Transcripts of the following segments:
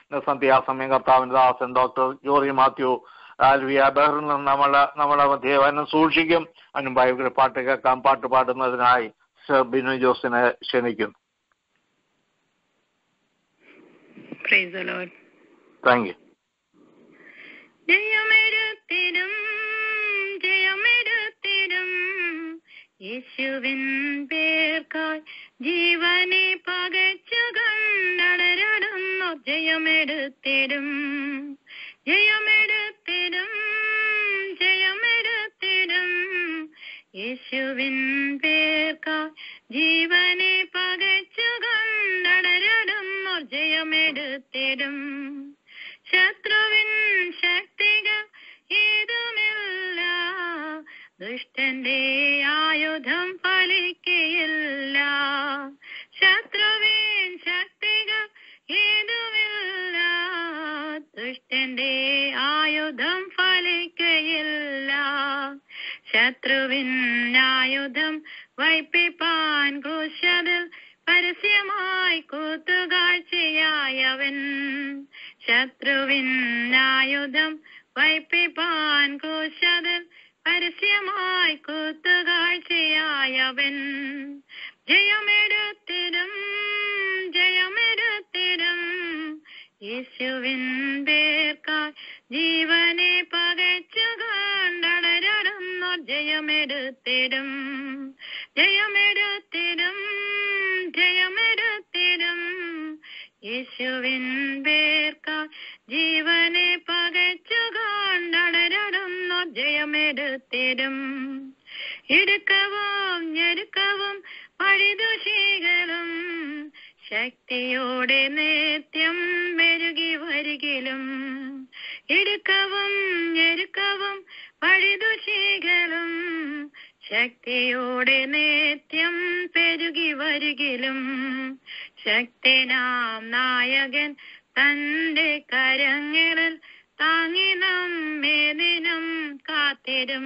ഇന്ന് സന്ധ്യാസമയം കർത്താവിന്റെ ദാസൻ ഡോക്ടർ ജോറി മാത്യു ആൽവിയ ബഹറിൽ നിന്ന് നമ്മളെ നമ്മളെ മധ്യവനം സൂക്ഷിക്കും അതിനും ബൈബിൾ പാട്ട് കേൾക്കാം പാട്ട് പാടുന്നതിനായി സർ ബിനു ജോസിനെ ക്ഷണിക്കുന്നു Praise the Lord. Thank you ജയമെടുത്തിടും ജയമെടുത്തിടും യേശുവിൻ പേർക്കായി ജീവനെ പകച്ചു കണ്ടടരടുന്നു ജയമെടുത്തിടും ജയമെടുത്തിടും ജയമെടുത്തിടും യേശുവിൻ പേർക്കായി ജീവനെ പകച്ചു കണ്ടടരടുന്നു ജയമെടുത്തിടും ശത്രുവിൻ ശക്തികൾ ഏതുമില്ല ദുഷ്ടന്റെ ആയുധം ഫലിക്കയില്ല ശത്രുവിൻ ശക്തികൾ ഏതുമില്ല ദുഷ്ടന്റെ ആയുധം ഫലിക്കയില്ല ശത്രുവിൻ ആയുധം വൈപ്പിപ്പാൻ ക്രൂശതിൽ പരസ്യമായി കൂത്തുകാഴ്ചയായവൻ ശത്രുവിൻ ആയുധം വൈപ്പിപ്പാൻ ക്രൂശതിൽ പരസ്യമായി കൂത്തുകാഴ്ചയായവൻ ജയമെടുത്തിടും ജയമെടുത്തിടും യേശുവിൻ പേർക്കായി ജീവനെ പകച്ചു കണ്ടടരടുന്നു ജയമെടുത്തിടും ജയമെടുത്തിടും ജയമെടുത്തിടും യേശുവിൻ പേർക്കായി ജീവനെ പകച്ചു കണ്ടടരടുന്നു ജയമെടുത്തിടും ഇടുക്കവും ഞെരുക്കവും പഴിതുശീകളും ശക്തിയോടെ നിത്യം മെരുകി വരികിലും ഇടുക്കവും ഞെരുക്കവും പഴിതുശീകളും ശക്തിയോടെ നിത്യം പെരുകി വരികിലും ശക്തനാം നായകൻ തന്റെ കരങ്ങളിൽ താങ്ങി നമ്മെ ദിനം കാത്തിരും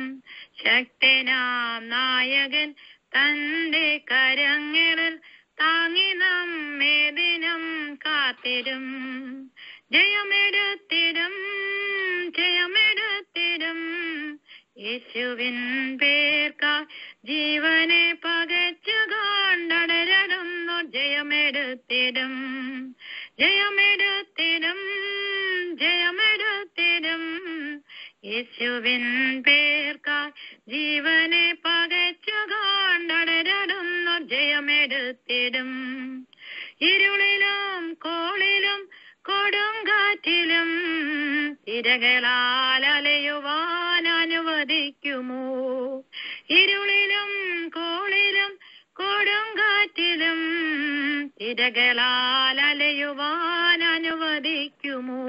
ശക്തനാം നായകൻ തന്റെ കരങ്ങളിൽ താങ്ങി നമ്മെ ദിനം കാത്തിരും ജയമെടുത്തിടും ജയമെടുത്തിടും യേശുവിൻ പേർക്കാ ജീവനെ പകച്ചു കൊണ്ടടരടുന്നു ജയമെടുത്തിടും ജയമെടുത്തിടും ജയമെടുത്തിടും യേശുവിൻ പേർക്കാ ജീവനെ പകച്ചു കൊണ്ടടരടുന്നു ജയമെടുത്തിടും ഇരുളിലും കോളിലും കൊടുങ്കാറ്റിലും തിരകളാൽ അലയുവാൻ അനുവദിക്കുമോ ഇരുളിലും കോളിലും കൊടുങ്കാറ്റിലും തിരകളാൽ അലയുവാൻ അനുവദിക്കുമോ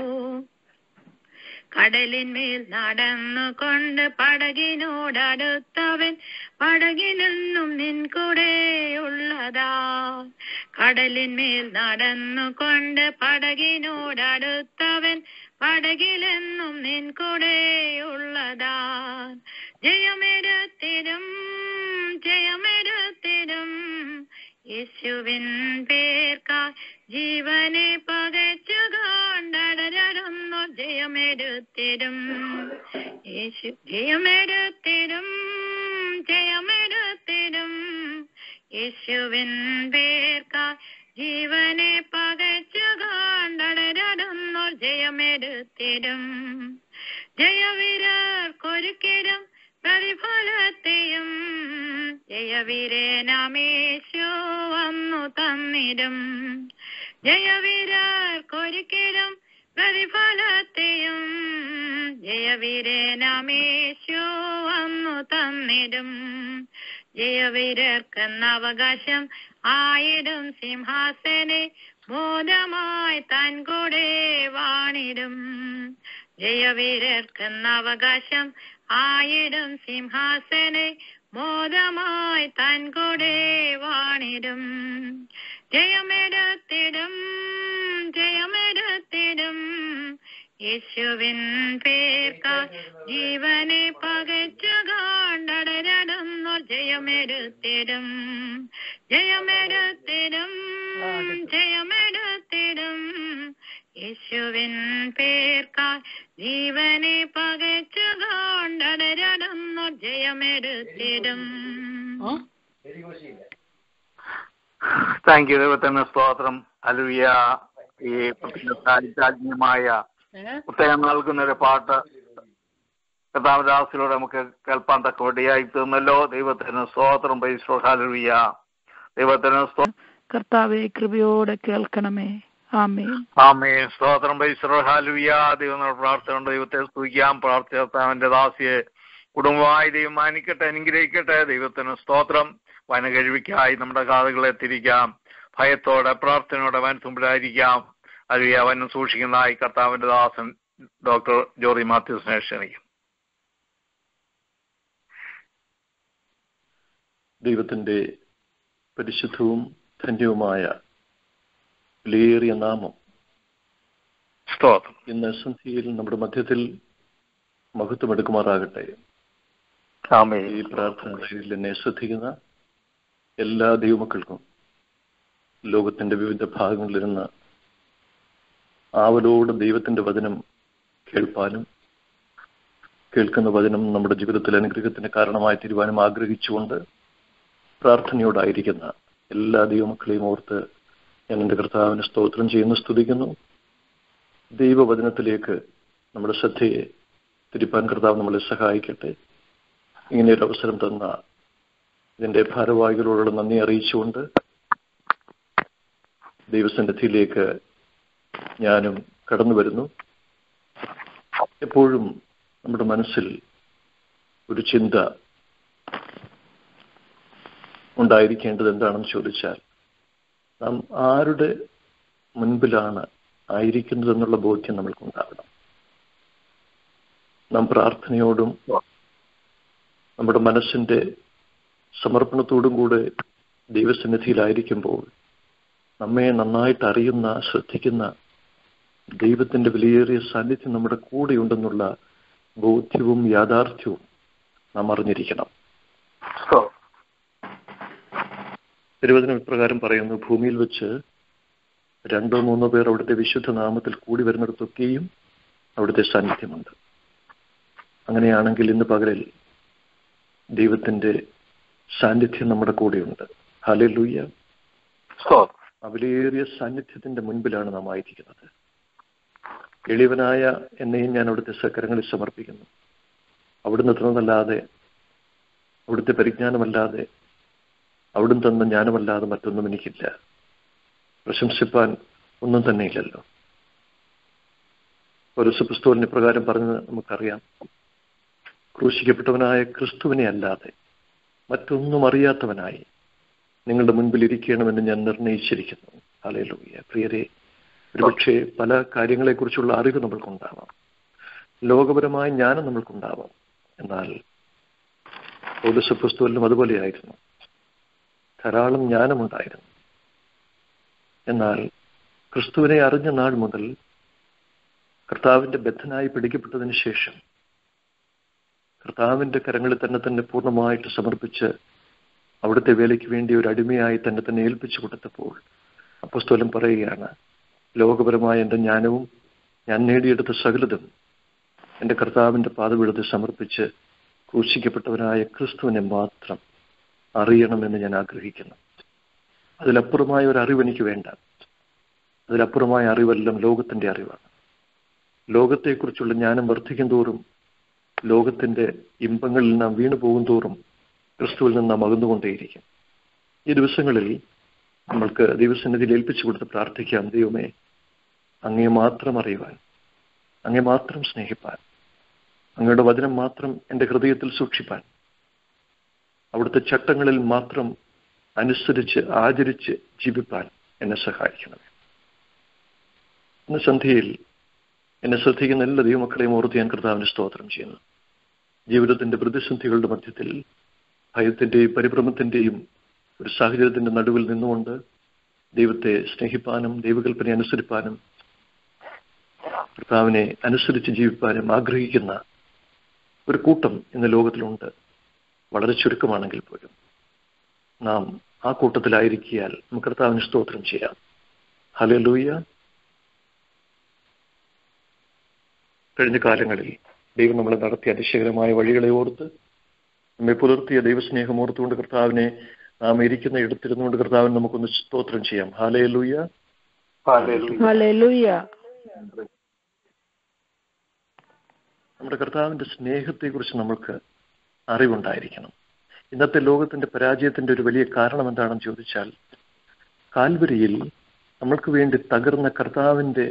കടലിന്മേൽ നടന്നുകൊണ്ട് പടകിനോടടുത്തവൻ പടകിലെന്നും നിൻ കൂടെ ഉള്ളതാ കടലിന്മേൽ നടന്നുകൊണ്ട് പടകിനോടടുത്തവൻ പടകിലെന്നും നിൻ കൂടെ ഉള്ളതാ ജയമെടുത്തിരും ജയമെടുത്തിരും യേശുവിൻ പേർക്കാ ജീവനെ പകച്ചു കൊണ്ടടരുന്നു ജയമെടുത്തിരും യേശു ജയമെടുത്തിരും ജയമെടുത്തിരും യേശുവിൻ പേർക്കാ ജീവനെ പകച്ചു കൊണ്ടടരുന്നു ജയമെടുത്തിരും ജയവീരർക്കൊരുക്കിടും പ്രതിഫലത്തെയും ജയവീരനാമേശു വന്നു തന്നിടും ജയവീരർക്കൊരുക്കിടും പ്രതിഫലത്തെയും ജയവീരനാമേശു വന്നു തന്നിടും ജയവീരർക്കെന്ന അവകാശം ആയിടും സിംഹാസനെ ബോധമായി താൻ കൂടെ വാണിടും ജയവീരർക്കെന്ന അവകാശം ആയിടും സിംഹാസനെ ബോധമായി താൻ കൂടെ വാണിടും ജയമെടുത്തിടും ജയമെടുത്തിടും യേശുവിൻ പേർക്കാ ജീവനെ പകച്ചു കൊണ്ടടരടുന്നു ജയമെടുത്തിടും ജയമെടുത്തിടും ജയമെടുത്തിടും യേശുവിൻ പേർക്കാൽ ജീവനെ പകച്ചു കൊണ്ടടരടന്നു ജയമെടുത്തിടും താങ്ക് യു ദൈവത്തിന് സ്തോത്രം അലുവിയ ഈ സാഹിത്യാജ്ഞമായ ഉത്തരം നൽകുന്ന ഒരു പാട്ട് കഥാവദാസിലൂടെ നമുക്ക് കേൾപ്പാൻ തക്ക വടിയായി തീർന്നല്ലോ ദൈവത്തിന് സ്തോത്രം പൈശ്വഹാലുവിയ ദൈവത്തിന് സ്തോത്രം കർത്താവെ കൃപയോടെ കേൾക്കണമേ ആമേ ആമേ സ്തോത്രം പൈശ്വഹാലുവിയ ദൈവം പ്രാർത്ഥന ദൈവത്തെ സ്തുതിക്കാം പ്രാർത്ഥിച്ചാവിന്റെ ദാസിയെ കുടുംബമായി ദൈവം മാനിക്കട്ടെ അനുഗ്രഹിക്കട്ടെ ദൈവത്തിന് സ്തോത്രം വന കഴിവിക്കായി നമ്മുടെ കാതുകളെ തിരിക്കാം ഭയത്തോടെ പ്രാർത്ഥനയോടെ വനത്തുമ്പിലായിരിക്കാം അരുവി അവനും സൂക്ഷിക്കുന്നതായി കർത്താവിന്റെ ദാസൻ ഡോക്ടർ ജോറി മാത്യൂസിനെ ക്ഷണിക്കും ദൈവത്തിന്റെ പരിശുദ്ധവും ധന്യവുമായ വിലയേറിയ നാമം സ്തോത്രം ഇന്ന് സന്ധ്യയിൽ നമ്മുടെ മധ്യത്തിൽ മഹത്വമെടുക്കുമാറാകട്ടെ ആമേ ഈ പ്രാർത്ഥന ലൈനിൽ എന്നെ ശ്രദ്ധിക്കുന്ന എല്ലാ ദൈവമക്കൾക്കും ലോകത്തിന്റെ വിവിധ ഭാഗങ്ങളിലിരുന്ന് ആവലോട് ദൈവത്തിന്റെ വചനം കേൾപ്പാനും കേൾക്കുന്ന വചനം നമ്മുടെ ജീവിതത്തിൽ അനുഗ്രഹത്തിന് കാരണമായി തീരുവാനും ആഗ്രഹിച്ചുകൊണ്ട് പ്രാർത്ഥനയോടായിരിക്കുന്ന എല്ലാ ദൈവമക്കളെയും ഓർത്ത് ഞാൻ എൻ്റെ കർത്താവിന് സ്തോത്രം ചെയ്യുന്നു സ്തുതിക്കുന്നു ദൈവവചനത്തിലേക്ക് നമ്മുടെ ശ്രദ്ധയെ തിരിപ്പാൻ കർത്താവ് നമ്മളെ സഹായിക്കട്ടെ ഇങ്ങനെ ഒരു അവസരം തന്ന ഇതിന്റെ ഭാരവാഹികളോടുള്ള നന്ദി അറിയിച്ചുകൊണ്ട് ദൈവസന്നിധിയിലേക്ക് ഞാനും കടന്നു വരുന്നു എപ്പോഴും നമ്മുടെ മനസ്സിൽ ഒരു ചിന്ത ഉണ്ടായിരിക്കേണ്ടത് എന്താണെന്ന് ചോദിച്ചാൽ നാം ആരുടെ മുൻപിലാണ് ആയിരിക്കുന്നത് എന്നുള്ള ബോധ്യം നമ്മൾക്കുണ്ടാകണം നാം പ്രാർത്ഥനയോടും നമ്മുടെ മനസ്സിന്റെ സമർപ്പണത്തോടും കൂടെ ദൈവസന്നിധിയിലായിരിക്കുമ്പോൾ നമ്മെ നന്നായിട്ട് അറിയുന്ന ശ്രദ്ധിക്കുന്ന ദൈവത്തിന്റെ വിലയേറിയ സാന്നിധ്യം നമ്മുടെ കൂടെയുണ്ടെന്നുള്ള ബോധ്യവും യാഥാർത്ഥ്യവും നാം അറിഞ്ഞിരിക്കണം തിരുവചനം ഇപ്രകാരം പറയുന്നു ഭൂമിയിൽ വെച്ച് രണ്ടോ മൂന്നോ പേർ അവിടുത്തെ വിശുദ്ധ നാമത്തിൽ കൂടി വരുന്നിടത്തൊക്കെയും അവിടുത്തെ സാന്നിധ്യമുണ്ട് അങ്ങനെയാണെങ്കിൽ ഇന്ന് പകലിൽ ദൈവത്തിന്റെ സാന്നിധ്യം നമ്മുടെ കൂടെയുണ്ട് ഹലേ ലൂയ്യ സ്തോത്രം വിലയേറിയ സാന്നിധ്യത്തിന്റെ മുൻപിലാണ് നാം ആയിരിക്കുന്നത് എളിവനായ എന്നെയും ഞാൻ അവിടുത്തെ സക്കരങ്ങളിൽ സമർപ്പിക്കുന്നു അവിടുന്ന് തന്നതല്ലാതെ അവിടുത്തെ പരിജ്ഞാനമല്ലാതെ അവിടുന്ന് തന്ന ജ്ഞാനമല്ലാതെ മറ്റൊന്നും എനിക്കില്ല പ്രശംസിപ്പാൻ ഒന്നും തന്നെ ഇല്ലല്ലോ ഒരു പുസ്തകത്തിന് പ്രകാരം പറഞ്ഞത് നമുക്കറിയാം ക്രൂശിക്കപ്പെട്ടവനായ ക്രിസ്തുവിനെ അല്ലാതെ മറ്റൊന്നും അറിയാത്തവനായി നിങ്ങളുടെ മുൻപിൽ ഇരിക്കണമെന്ന് ഞാൻ നിർണയിച്ചിരിക്കുന്നു അലയിലൂയ പ്രിയരെ ഒരുപക്ഷെ പല കാര്യങ്ങളെക്കുറിച്ചുള്ള അറിവ് നമ്മൾക്കുണ്ടാവാം ലോകപരമായ ജ്ഞാനം നമ്മൾക്കുണ്ടാവാം എന്നാൽ പൗലസ പുസ്തകത്തിലും അതുപോലെയായിരുന്നു ധാരാളം ജ്ഞാനമുണ്ടായിരുന്നു എന്നാൽ ക്രിസ്തുവിനെ അറിഞ്ഞ നാൾ മുതൽ കർത്താവിന്റെ ബദ്ധനായി പിടിക്കപ്പെട്ടതിന് ശേഷം കർത്താവിന്റെ കരങ്ങളിൽ തന്നെ തന്നെ പൂർണ്ണമായിട്ട് സമർപ്പിച്ച് അവിടുത്തെ വേലയ്ക്ക് വേണ്ടി ഒരു അടിമയായി തന്നെ തന്നെ ഏൽപ്പിച്ചു കൊടുത്തപ്പോൾ അപ്പസ്തോലം പറയുകയാണ് ലോകപരമായ എൻ്റെ ജ്ഞാനവും ഞാൻ നേടിയെടുത്ത സകലതും എൻ്റെ കർത്താവിന്റെ പാതപീഠത്തെ സമർപ്പിച്ച് ക്രൂശിക്കപ്പെട്ടവനായ ക്രിസ്തുവിനെ മാത്രം അറിയണമെന്ന് ഞാൻ ആഗ്രഹിക്കുന്നു അതിലപ്പുറമായ ഒരു അറിവ് എനിക്ക് വേണ്ട അതിലപ്പുറമായ അറിവെല്ലാം ലോകത്തിന്റെ അറിവാണ് ലോകത്തെക്കുറിച്ചുള്ള ജ്ഞാനം വർദ്ധിക്കും തോറും ലോകത്തിന്റെ ഇമ്പങ്ങളിൽ നാം വീണു പോകും തോറും ക്രിസ്തുവിൽ നിന്ന് നാം അകന്നുകൊണ്ടേയിരിക്കും ഈ ദിവസങ്ങളിൽ നമ്മൾക്ക് ദൈവസന്നിധിയിൽ ഏൽപ്പിച്ചു കൊടുത്ത് പ്രാർത്ഥിക്കാം ദൈവമേ അങ്ങേ മാത്രം അറിയുവാൻ അങ്ങേ മാത്രം സ്നേഹിപ്പാൻ അങ്ങയുടെ വചനം മാത്രം എൻ്റെ ഹൃദയത്തിൽ സൂക്ഷിപ്പാൻ അവിടുത്തെ ചട്ടങ്ങളിൽ മാത്രം അനുസരിച്ച് ആചരിച്ച് ജീവിപ്പാൻ എന്നെ സഹായിക്കണമേ ഇന്ന് സന്ധ്യയിൽ എന്നെ ശ്രദ്ധിക്കുന്ന എല്ലാ ദൈവമക്കളെയും ഓർത്ത് ഞാൻ കർത്താവിന് സ്തോത്രം ചെയ്യുന്നു ജീവിതത്തിന്റെ പ്രതിസന്ധികളുടെ മധ്യത്തിൽ ഭയത്തിന്റെയും പരിഭ്രമത്തിന്റെയും ഒരു സാഹചര്യത്തിന്റെ നടുവിൽ നിന്നുകൊണ്ട് ദൈവത്തെ സ്നേഹിപ്പാനും ദൈവകൽപ്പനെ അനുസരിപ്പാനും കർത്താവിനെ അനുസരിച്ച് ജീവിപ്പാനും ആഗ്രഹിക്കുന്ന ഒരു കൂട്ടം ഇന്ന് ലോകത്തിലുണ്ട് വളരെ ചുരുക്കമാണെങ്കിൽ പോലും നാം ആ കൂട്ടത്തിലായിരിക്കിയാൽ നമുക്ക് കർത്താവിന് സ്തോത്രം ചെയ്യാം ഹലോ ലൂയ കഴിഞ്ഞ കാലങ്ങളിൽ ദൈവം നമ്മളെ നടത്തിയ അതിശയകരമായ വഴികളെ ഓർത്ത് നമ്മെ പുലർത്തിയ ദൈവസ്നേഹം ഓർത്തുകൊണ്ട് കർത്താവിനെ നാം ഇരിക്കുന്ന ഇടത്തിരുന്നുകൊണ്ട് കർത്താവിന് നമുക്കൊന്ന് സ്തോത്രം ചെയ്യാം ഹാലേ ലൂയ ഹല്ലേലൂയ നമ്മുടെ കർത്താവിന്റെ സ്നേഹത്തെക്കുറിച്ച് നമുക്ക് അറിവുണ്ടായിരിക്കണം ഇന്നത്തെ ലോകത്തിന്റെ പരാജയത്തിന്റെ ഒരു വലിയ കാരണം എന്താണെന്ന് ചോദിച്ചാൽ കാൽവരിയിൽ നമ്മൾക്ക് വേണ്ടി തകർന്ന കർത്താവിന്റെ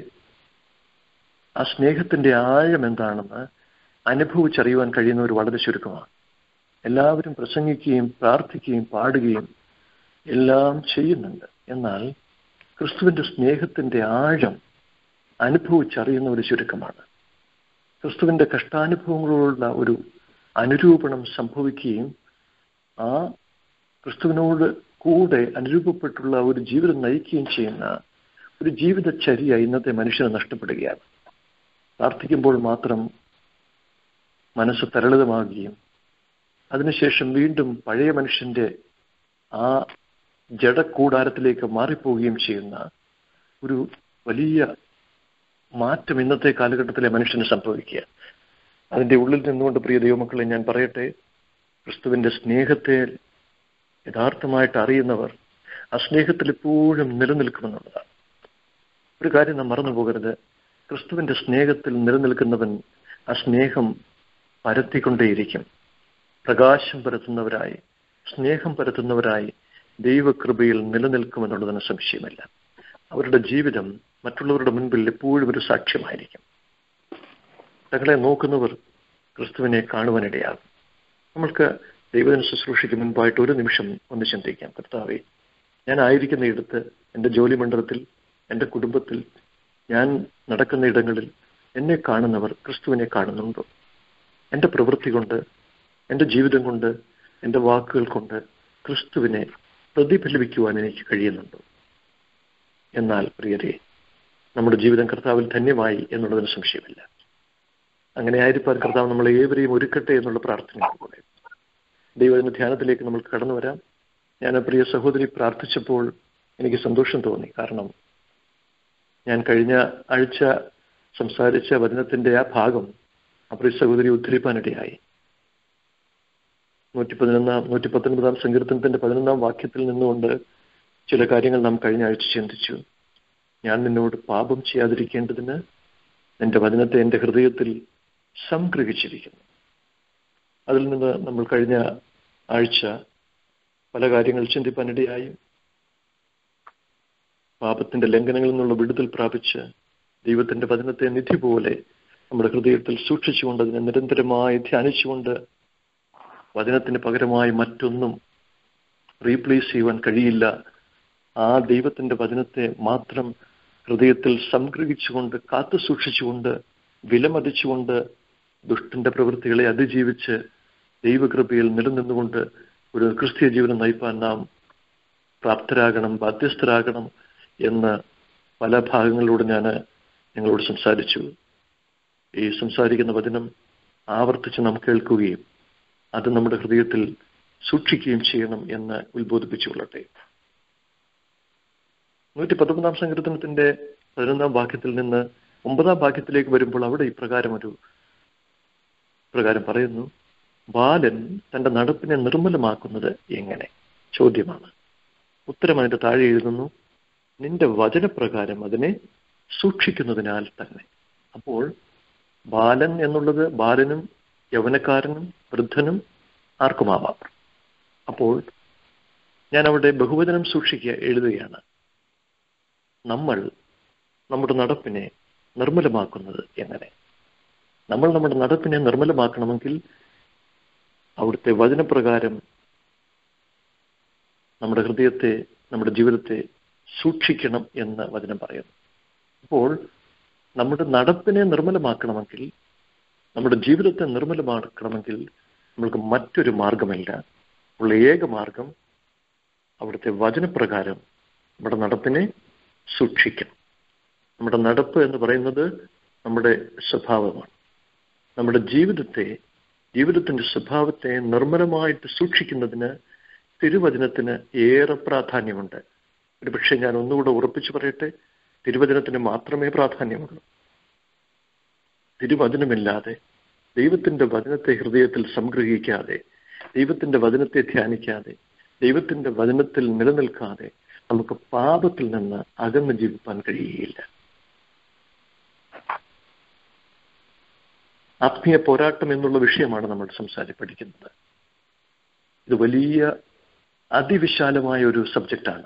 ആ സ്നേഹത്തിന്റെ ആഴം എന്താണെന്ന് അനുഭവിച്ചറിയുവാൻ കഴിയുന്നവർ വളരെ ചുരുക്കമാണ് എല്ലാവരും പ്രസംഗിക്കുകയും പ്രാർത്ഥിക്കുകയും പാടുകയും എല്ലാം ചെയ്യുന്നുണ്ട് എന്നാൽ ക്രിസ്തുവിന്റെ സ്നേഹത്തിന്റെ ആഴം അനുഭവിച്ചറിയുന്നവർ ചുരുക്കമാണ് ക്രിസ്തുവിന്റെ കഷ്ടാനുഭവങ്ങളോടുള്ള ഒരു അനുരൂപണം സംഭവിക്കുകയും ആ ക്രിസ്തുവിനോട് കൂടെ അനുരൂപപ്പെട്ടുള്ള ഒരു ജീവിതം നയിക്കുകയും ചെയ്യുന്ന ഒരു ജീവിതചര്യ ഇന്നത്തെ മനുഷ്യന് നഷ്ടപ്പെടുകയാണ് പ്രാർത്ഥിക്കുമ്പോൾ മാത്രം മനസ്സ് തരളിതമാകുകയും അതിനുശേഷം വീണ്ടും പഴയ മനുഷ്യന്റെ ആ ജഡക്കൂടാരത്തിലേക്ക് മാറിപ്പോവുകയും ചെയ്യുന്ന ഒരു വലിയ മാറ്റം ഇന്നത്തെ കാലഘട്ടത്തിലെ മനുഷ്യന് സംഭവിക്കുക അതിന്റെ ഉള്ളിൽ നിന്നുകൊണ്ട് പ്രിയ ദൈവമക്കളെ ഞാൻ പറയട്ടെ ക്രിസ്തുവിന്റെ സ്നേഹത്തെ യഥാർത്ഥമായിട്ട് അറിയുന്നവർ ആ സ്നേഹത്തിൽ എപ്പോഴും നിലനിൽക്കുമെന്നുള്ളതാണ് ഒരു കാര്യം നാം മറന്നു പോകരുത് ക്രിസ്തുവിന്റെ സ്നേഹത്തിൽ നിലനിൽക്കുന്നവൻ ആ സ്നേഹം പരത്തിക്കൊണ്ടേയിരിക്കും പ്രകാശം പരത്തുന്നവരായി സ്നേഹം പരത്തുന്നവരായി ദൈവകൃപയിൽ നിലനിൽക്കുമെന്നുള്ളതിന് സംശയമില്ല അവരുടെ ജീവിതം മറ്റുള്ളവരുടെ മുൻപിൽ എപ്പോഴും ഒരു സാക്ഷ്യമായിരിക്കും തങ്ങളെ നോക്കുന്നവർ ക്രിസ്തുവിനെ കാണുവാനിടയാകും നമ്മൾക്ക് ദൈവദിന ശുശ്രൂഷയ്ക്ക് മുൻപായിട്ട് ഒരു നിമിഷം ഒന്ന് ചിന്തിക്കാം കർത്താവെ ഞാൻ ആയിരിക്കുന്ന ഇടത്ത് എൻ്റെ ജോലി മണ്ഡലത്തിൽ എൻ്റെ കുടുംബത്തിൽ ഞാൻ നടക്കുന്ന ഇടങ്ങളിൽ എന്നെ കാണുന്നവർ ക്രിസ്തുവിനെ കാണുന്നുണ്ടോ എൻ്റെ പ്രവൃത്തി കൊണ്ട് എൻ്റെ ജീവിതം കൊണ്ട് എൻ്റെ വാക്കുകൾ കൊണ്ട് ക്രിസ്തുവിനെ പ്രതിഫലിപ്പിക്കുവാൻ എനിക്ക് കഴിയുന്നുണ്ടോ എന്നാൽ പ്രിയരെ നമ്മുടെ ജീവിതം കർത്താവിൽ ധന്യമായി എന്നുള്ളതിന് സംശയമില്ല അങ്ങനെ ആയിരിക്കാൻ കർത്താവ് നമ്മളെ ഏവരെയും ഒരുക്കട്ടെ എന്നുള്ള പ്രാർത്ഥനയോടുകൂടെ ദൈവത്തിന്റെ ധ്യാനത്തിലേക്ക് നമ്മൾ കടന്നു വരാം ഞാൻ ആ പ്രിയ സഹോദരി പ്രാർത്ഥിച്ചപ്പോൾ എനിക്ക് സന്തോഷം തോന്നി കാരണം ഞാൻ കഴിഞ്ഞ ആഴ്ച സംസാരിച്ച വചനത്തിന്റെ ആ ഭാഗം ആ പ്രിയ സഹോദരി ഉദ്ധരിപ്പാനിടയായി നൂറ്റി പതിനൊന്നാം നൂറ്റി പത്തൊൻപതാം സങ്കീർത്തനത്തിന്റെ പതിനൊന്നാം വാക്യത്തിൽ നിന്നുകൊണ്ട് ചില കാര്യങ്ങൾ നാം കഴിഞ്ഞ ആഴ്ച ചിന്തിച്ചു ഞാൻ നിന്നോട് പാപം ചെയ്യാതിരിക്കേണ്ടതിന് നിന്റെ വചനത്തെ എൻ്റെ ഹൃദയത്തിൽ സംഗ്രഹിച്ചിരിക്കുന്നു അതിൽ നിന്ന് നമ്മൾ കഴിഞ്ഞ ആഴ്ച പല കാര്യങ്ങൾ ചിന്തിപ്പാനിടയായി പാപത്തിന്റെ ലംഘനങ്ങളിൽ നിന്നുള്ള വിടുതൽ പ്രാപിച്ച് ദൈവത്തിന്റെ വചനത്തെ നിധി പോലെ നമ്മുടെ ഹൃദയത്തിൽ സൂക്ഷിച്ചുകൊണ്ട് അതിനെ നിരന്തരമായി ധ്യാനിച്ചുകൊണ്ട് വചനത്തിന് പകരമായി മറ്റൊന്നും റീപ്ലേസ് ചെയ്യുവാൻ കഴിയില്ല ആ ദൈവത്തിന്റെ വചനത്തെ മാത്രം ഹൃദയത്തിൽ സംഗ്രഹിച്ചുകൊണ്ട് കാത്തു സൂക്ഷിച്ചുകൊണ്ട് വിലമതിച്ചുകൊണ്ട് ദുഷ്ടന്റെ പ്രവൃത്തികളെ അതിജീവിച്ച് ദൈവകൃപയിൽ നിലനിന്നുകൊണ്ട് ഒരു ക്രിസ്തീയ ജീവനം നയിപ്പാൻ നാം പ്രാപ്തരാകണം ബാധ്യസ്ഥരാകണം എന്ന് പല ഭാഗങ്ങളിലൂടെ ഞാൻ നിങ്ങളോട് സംസാരിച്ചു ഈ സംസാരിക്കുന്ന വചനം ആവർത്തിച്ച് നാം കേൾക്കുകയും അത് നമ്മുടെ ഹൃദയത്തിൽ സൂക്ഷിക്കുകയും ചെയ്യണം എന്ന് ഉത്ബോധിപ്പിച്ചുകൊള്ളട്ടെ നൂറ്റി പത്തൊമ്പതാം സങ്കീർത്തനത്തിന്റെ പതിനൊന്നാം വാക്യത്തിൽ നിന്ന് ഒമ്പതാം വാക്യത്തിലേക്ക് വരുമ്പോൾ അവിടെ ഇപ്രകാരം ഒരു പ്രകാരം പറയുന്നു ബാലൻ തന്റെ നടപ്പിനെ നിർമ്മലമാക്കുന്നത് എങ്ങനെ ചോദ്യമാണ് ഉത്തരം അതിന്റെ താഴെ എഴുതുന്നു നിന്റെ വചനപ്രകാരം അതിനെ സൂക്ഷിക്കുന്നതിനാൽ തന്നെ അപ്പോൾ ബാലൻ എന്നുള്ളത് ബാലനും യൗവനക്കാരനും വൃദ്ധനും ആർക്കുമാവാം അപ്പോൾ ഞാൻ അവിടെ ബഹുവചനം സൂക്ഷിക്കുക എഴുതുകയാണ് നമ്മൾ നമ്മുടെ നടപ്പിനെ നിർമ്മലമാക്കുന്നത് എങ്ങനെ നമ്മൾ നമ്മുടെ നടപ്പിനെ നിർമ്മലമാക്കണമെങ്കിൽ അവിടുത്തെ വചനപ്രകാരം നമ്മുടെ ഹൃദയത്തെ നമ്മുടെ ജീവിതത്തെ സൂക്ഷിക്കണം എന്ന് വചനം പറയുന്നു അപ്പോൾ നമ്മുടെ നടപ്പിനെ നിർമ്മലമാക്കണമെങ്കിൽ നമ്മുടെ ജീവിതത്തെ നിർമ്മലമാക്കണമെങ്കിൽ നമ്മൾക്ക് മറ്റൊരു മാർഗമില്ല ഉള്ള ഏക മാർഗം അവിടുത്തെ വചനപ്രകാരം നമ്മുടെ നടപ്പിനെ സൂക്ഷിക്കണം നമ്മുടെ നടപ്പ് എന്ന് പറയുന്നത് നമ്മുടെ സ്വഭാവമാണ് നമ്മുടെ ജീവിതത്തെ ജീവിതത്തിന്റെ സ്വഭാവത്തെ നിർമ്മലമായിട്ട് സൂക്ഷിക്കുന്നതിന് തിരുവചനത്തിന് ഏറെ പ്രാധാന്യമുണ്ട് ഒരു പക്ഷേ ഞാൻ ഒന്നുകൂടെ ഉറപ്പിച്ചു പറയട്ടെ തിരുവചനത്തിന് മാത്രമേ പ്രാധാന്യമുള്ളൂ തിരുവചനമില്ലാതെ ദൈവത്തിന്റെ വചനത്തെ ഹൃദയത്തിൽ സംഗ്രഹിക്കാതെ ദൈവത്തിന്റെ വചനത്തെ ധ്യാനിക്കാതെ ദൈവത്തിന്റെ വചനത്തിൽ നിലനിൽക്കാതെ നമുക്ക് പാപത്തിൽ നിന്ന് അകന്ന് ജീവിപ്പാൻ കഴിയുകയില്ല ആത്മീയ പോരാട്ടം എന്നുള്ള വിഷയമാണ് നമ്മൾ സംസാരി പഠിക്കുന്നത് ഇത് വലിയ അതിവിശാലമായ ഒരു സബ്ജക്റ്റാണ്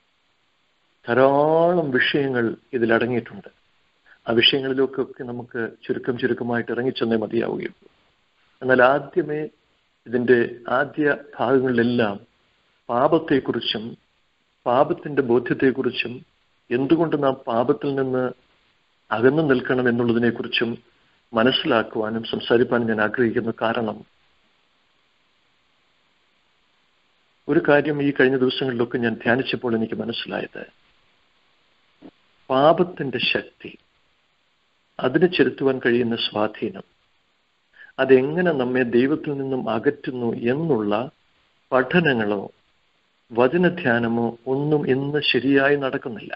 ധാരാളം വിഷയങ്ങൾ ഇതിലടങ്ങിയിട്ടുണ്ട് ആ വിഷയങ്ങളിലൊക്കെ നമുക്ക് ചുരുക്കം ചുരുക്കമായിട്ട് ഇറങ്ങിച്ചെന്നേ മതിയാവുകയുള്ളൂ എന്നാൽ ആദ്യമേ ഇതിന്റെ ആദ്യ ഭാഗങ്ങളിലെല്ലാം പാപത്തെക്കുറിച്ചും പാപത്തിന്റെ ബോധ്യത്തെക്കുറിച്ചും എന്തുകൊണ്ട് നാം പാപത്തിൽ നിന്ന് അകന്നു നിൽക്കണം എന്നുള്ളതിനെക്കുറിച്ചും മനസ്സിലാക്കുവാനും സംസാരിക്കാനും ഞാൻ ആഗ്രഹിക്കുന്ന കാരണം ഒരു കാര്യം ഈ കഴിഞ്ഞ ദിവസങ്ങളിലൊക്കെ ഞാൻ ധ്യാനിച്ചപ്പോൾ എനിക്ക് മനസ്സിലായത് പാപത്തിന്റെ ശക്തി അതിന് ചെലുത്തുവാൻ കഴിയുന്ന സ്വാധീനം അതെങ്ങനെ നമ്മെ ദൈവത്തിൽ നിന്നും അകറ്റുന്നു എന്നുള്ള പഠനങ്ങളോ വചനധ്യാനമോ ഒന്നും ഇന്ന് ശരിയായി നടക്കുന്നില്ല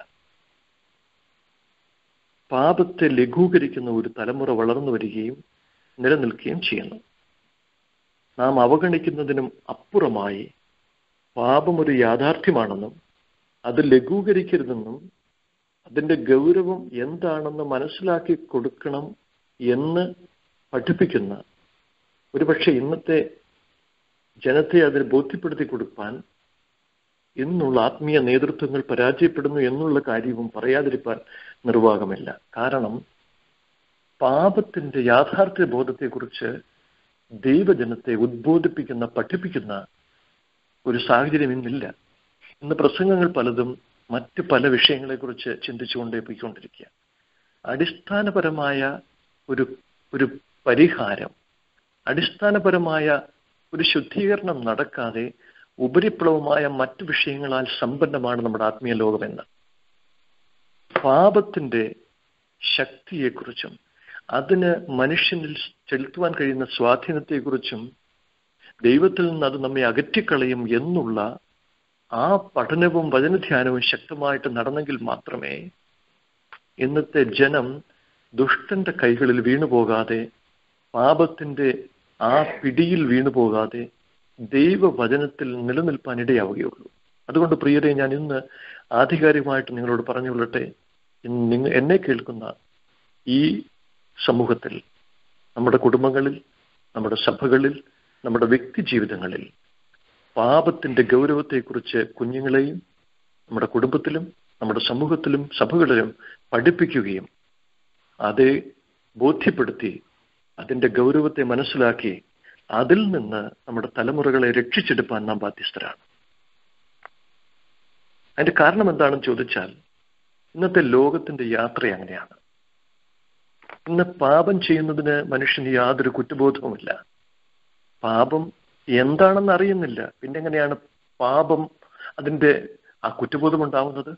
പാപത്തെ ലഘൂകരിക്കുന്ന ഒരു തലമുറ വളർന്നു വരികയും നിലനിൽക്കുകയും ചെയ്യുന്നു നാം അവഗണിക്കുന്നതിനും അപ്പുറമായി പാപം ഒരു യാഥാർത്ഥ്യമാണെന്നും അത് ലഘൂകരിക്കരുതെന്നും അതിന്റെ ഗൗരവം എന്താണെന്ന് മനസ്സിലാക്കി കൊടുക്കണം എന്ന് പഠിപ്പിക്കുന്ന ഒരുപക്ഷെ ഇന്നത്തെ ജനത്തെ അതിന് ബോധ്യപ്പെടുത്തി കൊടുക്കാൻ ഇന്നുള്ള ആത്മീയ നേതൃത്വങ്ങൾ പരാജയപ്പെടുന്നു എന്നുള്ള കാര്യവും പറയാതിരിക്കാൻ നിർവാഹമില്ല കാരണം പാപത്തിന്റെ യാഥാർത്ഥ്യ ബോധത്തെക്കുറിച്ച് ദൈവജനത്തെ ഉദ്ബോധിപ്പിക്കുന്ന പഠിപ്പിക്കുന്ന ഒരു സാഹചര്യം ഇന്നില്ല ഇന്ന് പ്രസംഗങ്ങൾ പലതും മറ്റ് പല വിഷയങ്ങളെക്കുറിച്ച് ചിന്തിച്ചുകൊണ്ടേ പോയിക്കൊണ്ടിരിക്കുക അടിസ്ഥാനപരമായ ഒരു ഒരു പരിഹാരം അടിസ്ഥാനപരമായ ഒരു ശുദ്ധീകരണം നടക്കാതെ ഉപരിപ്ലവമായ മറ്റു വിഷയങ്ങളാൽ സമ്പന്നമാണ് നമ്മുടെ ആത്മീയ ലോകമെന്ന് പാപത്തിന്റെ ശക്തിയെക്കുറിച്ചും അതിന് മനുഷ്യനിൽ ചെലുത്തുവാൻ കഴിയുന്ന സ്വാധീനത്തെക്കുറിച്ചും ദൈവത്തിൽ നിന്ന് അത് നമ്മെ അകറ്റിക്കളയും എന്നുള്ള ആ പഠനവും വചനധ്യാനവും ശക്തമായിട്ട് നടന്നെങ്കിൽ മാത്രമേ ഇന്നത്തെ ജനം ദുഷ്ടന്റെ കൈകളിൽ വീണുപോകാതെ പാപത്തിന്റെ ആ പിടിയിൽ വീണുപോകാതെ ദൈവവചനത്തിൽ നിലനിൽപ്പാൻ ഇടയാവുകയുള്ളൂ അതുകൊണ്ട് പ്രിയരെ ഞാൻ ഇന്ന് ആധികാരികമായിട്ട് നിങ്ങളോട് പറഞ്ഞുകൊള്ളട്ടെ ഇന്ന് നിങ്ങ എന്നെ കേൾക്കുന്ന ഈ സമൂഹത്തിൽ നമ്മുടെ കുടുംബങ്ങളിൽ നമ്മുടെ സഭകളിൽ നമ്മുടെ വ്യക്തി ജീവിതങ്ങളിൽ പാപത്തിന്റെ ഗൗരവത്തെക്കുറിച്ച് കുഞ്ഞുങ്ങളെയും നമ്മുടെ കുടുംബത്തിലും നമ്മുടെ സമൂഹത്തിലും സഭകളിലും പഠിപ്പിക്കുകയും അത് ബോധ്യപ്പെടുത്തി അതിന്റെ ഗൗരവത്തെ മനസ്സിലാക്കി അതിൽ നിന്ന് നമ്മുടെ തലമുറകളെ രക്ഷിച്ചെടുപ്പാൻ നാം ബാധ്യസ്ഥരാണ് അതിന്റെ കാരണം എന്താണെന്ന് ചോദിച്ചാൽ ഇന്നത്തെ ലോകത്തിന്റെ യാത്ര അങ്ങനെയാണ് ഇന്ന് പാപം ചെയ്യുന്നതിന് മനുഷ്യന് യാതൊരു കുറ്റബോധവുമില്ല പാപം എന്താണെന്ന് അറിയുന്നില്ല പിന്നെ എങ്ങനെയാണ് പാപം അതിന്റെ ആ കുറ്റബോധം ഉണ്ടാവുന്നത്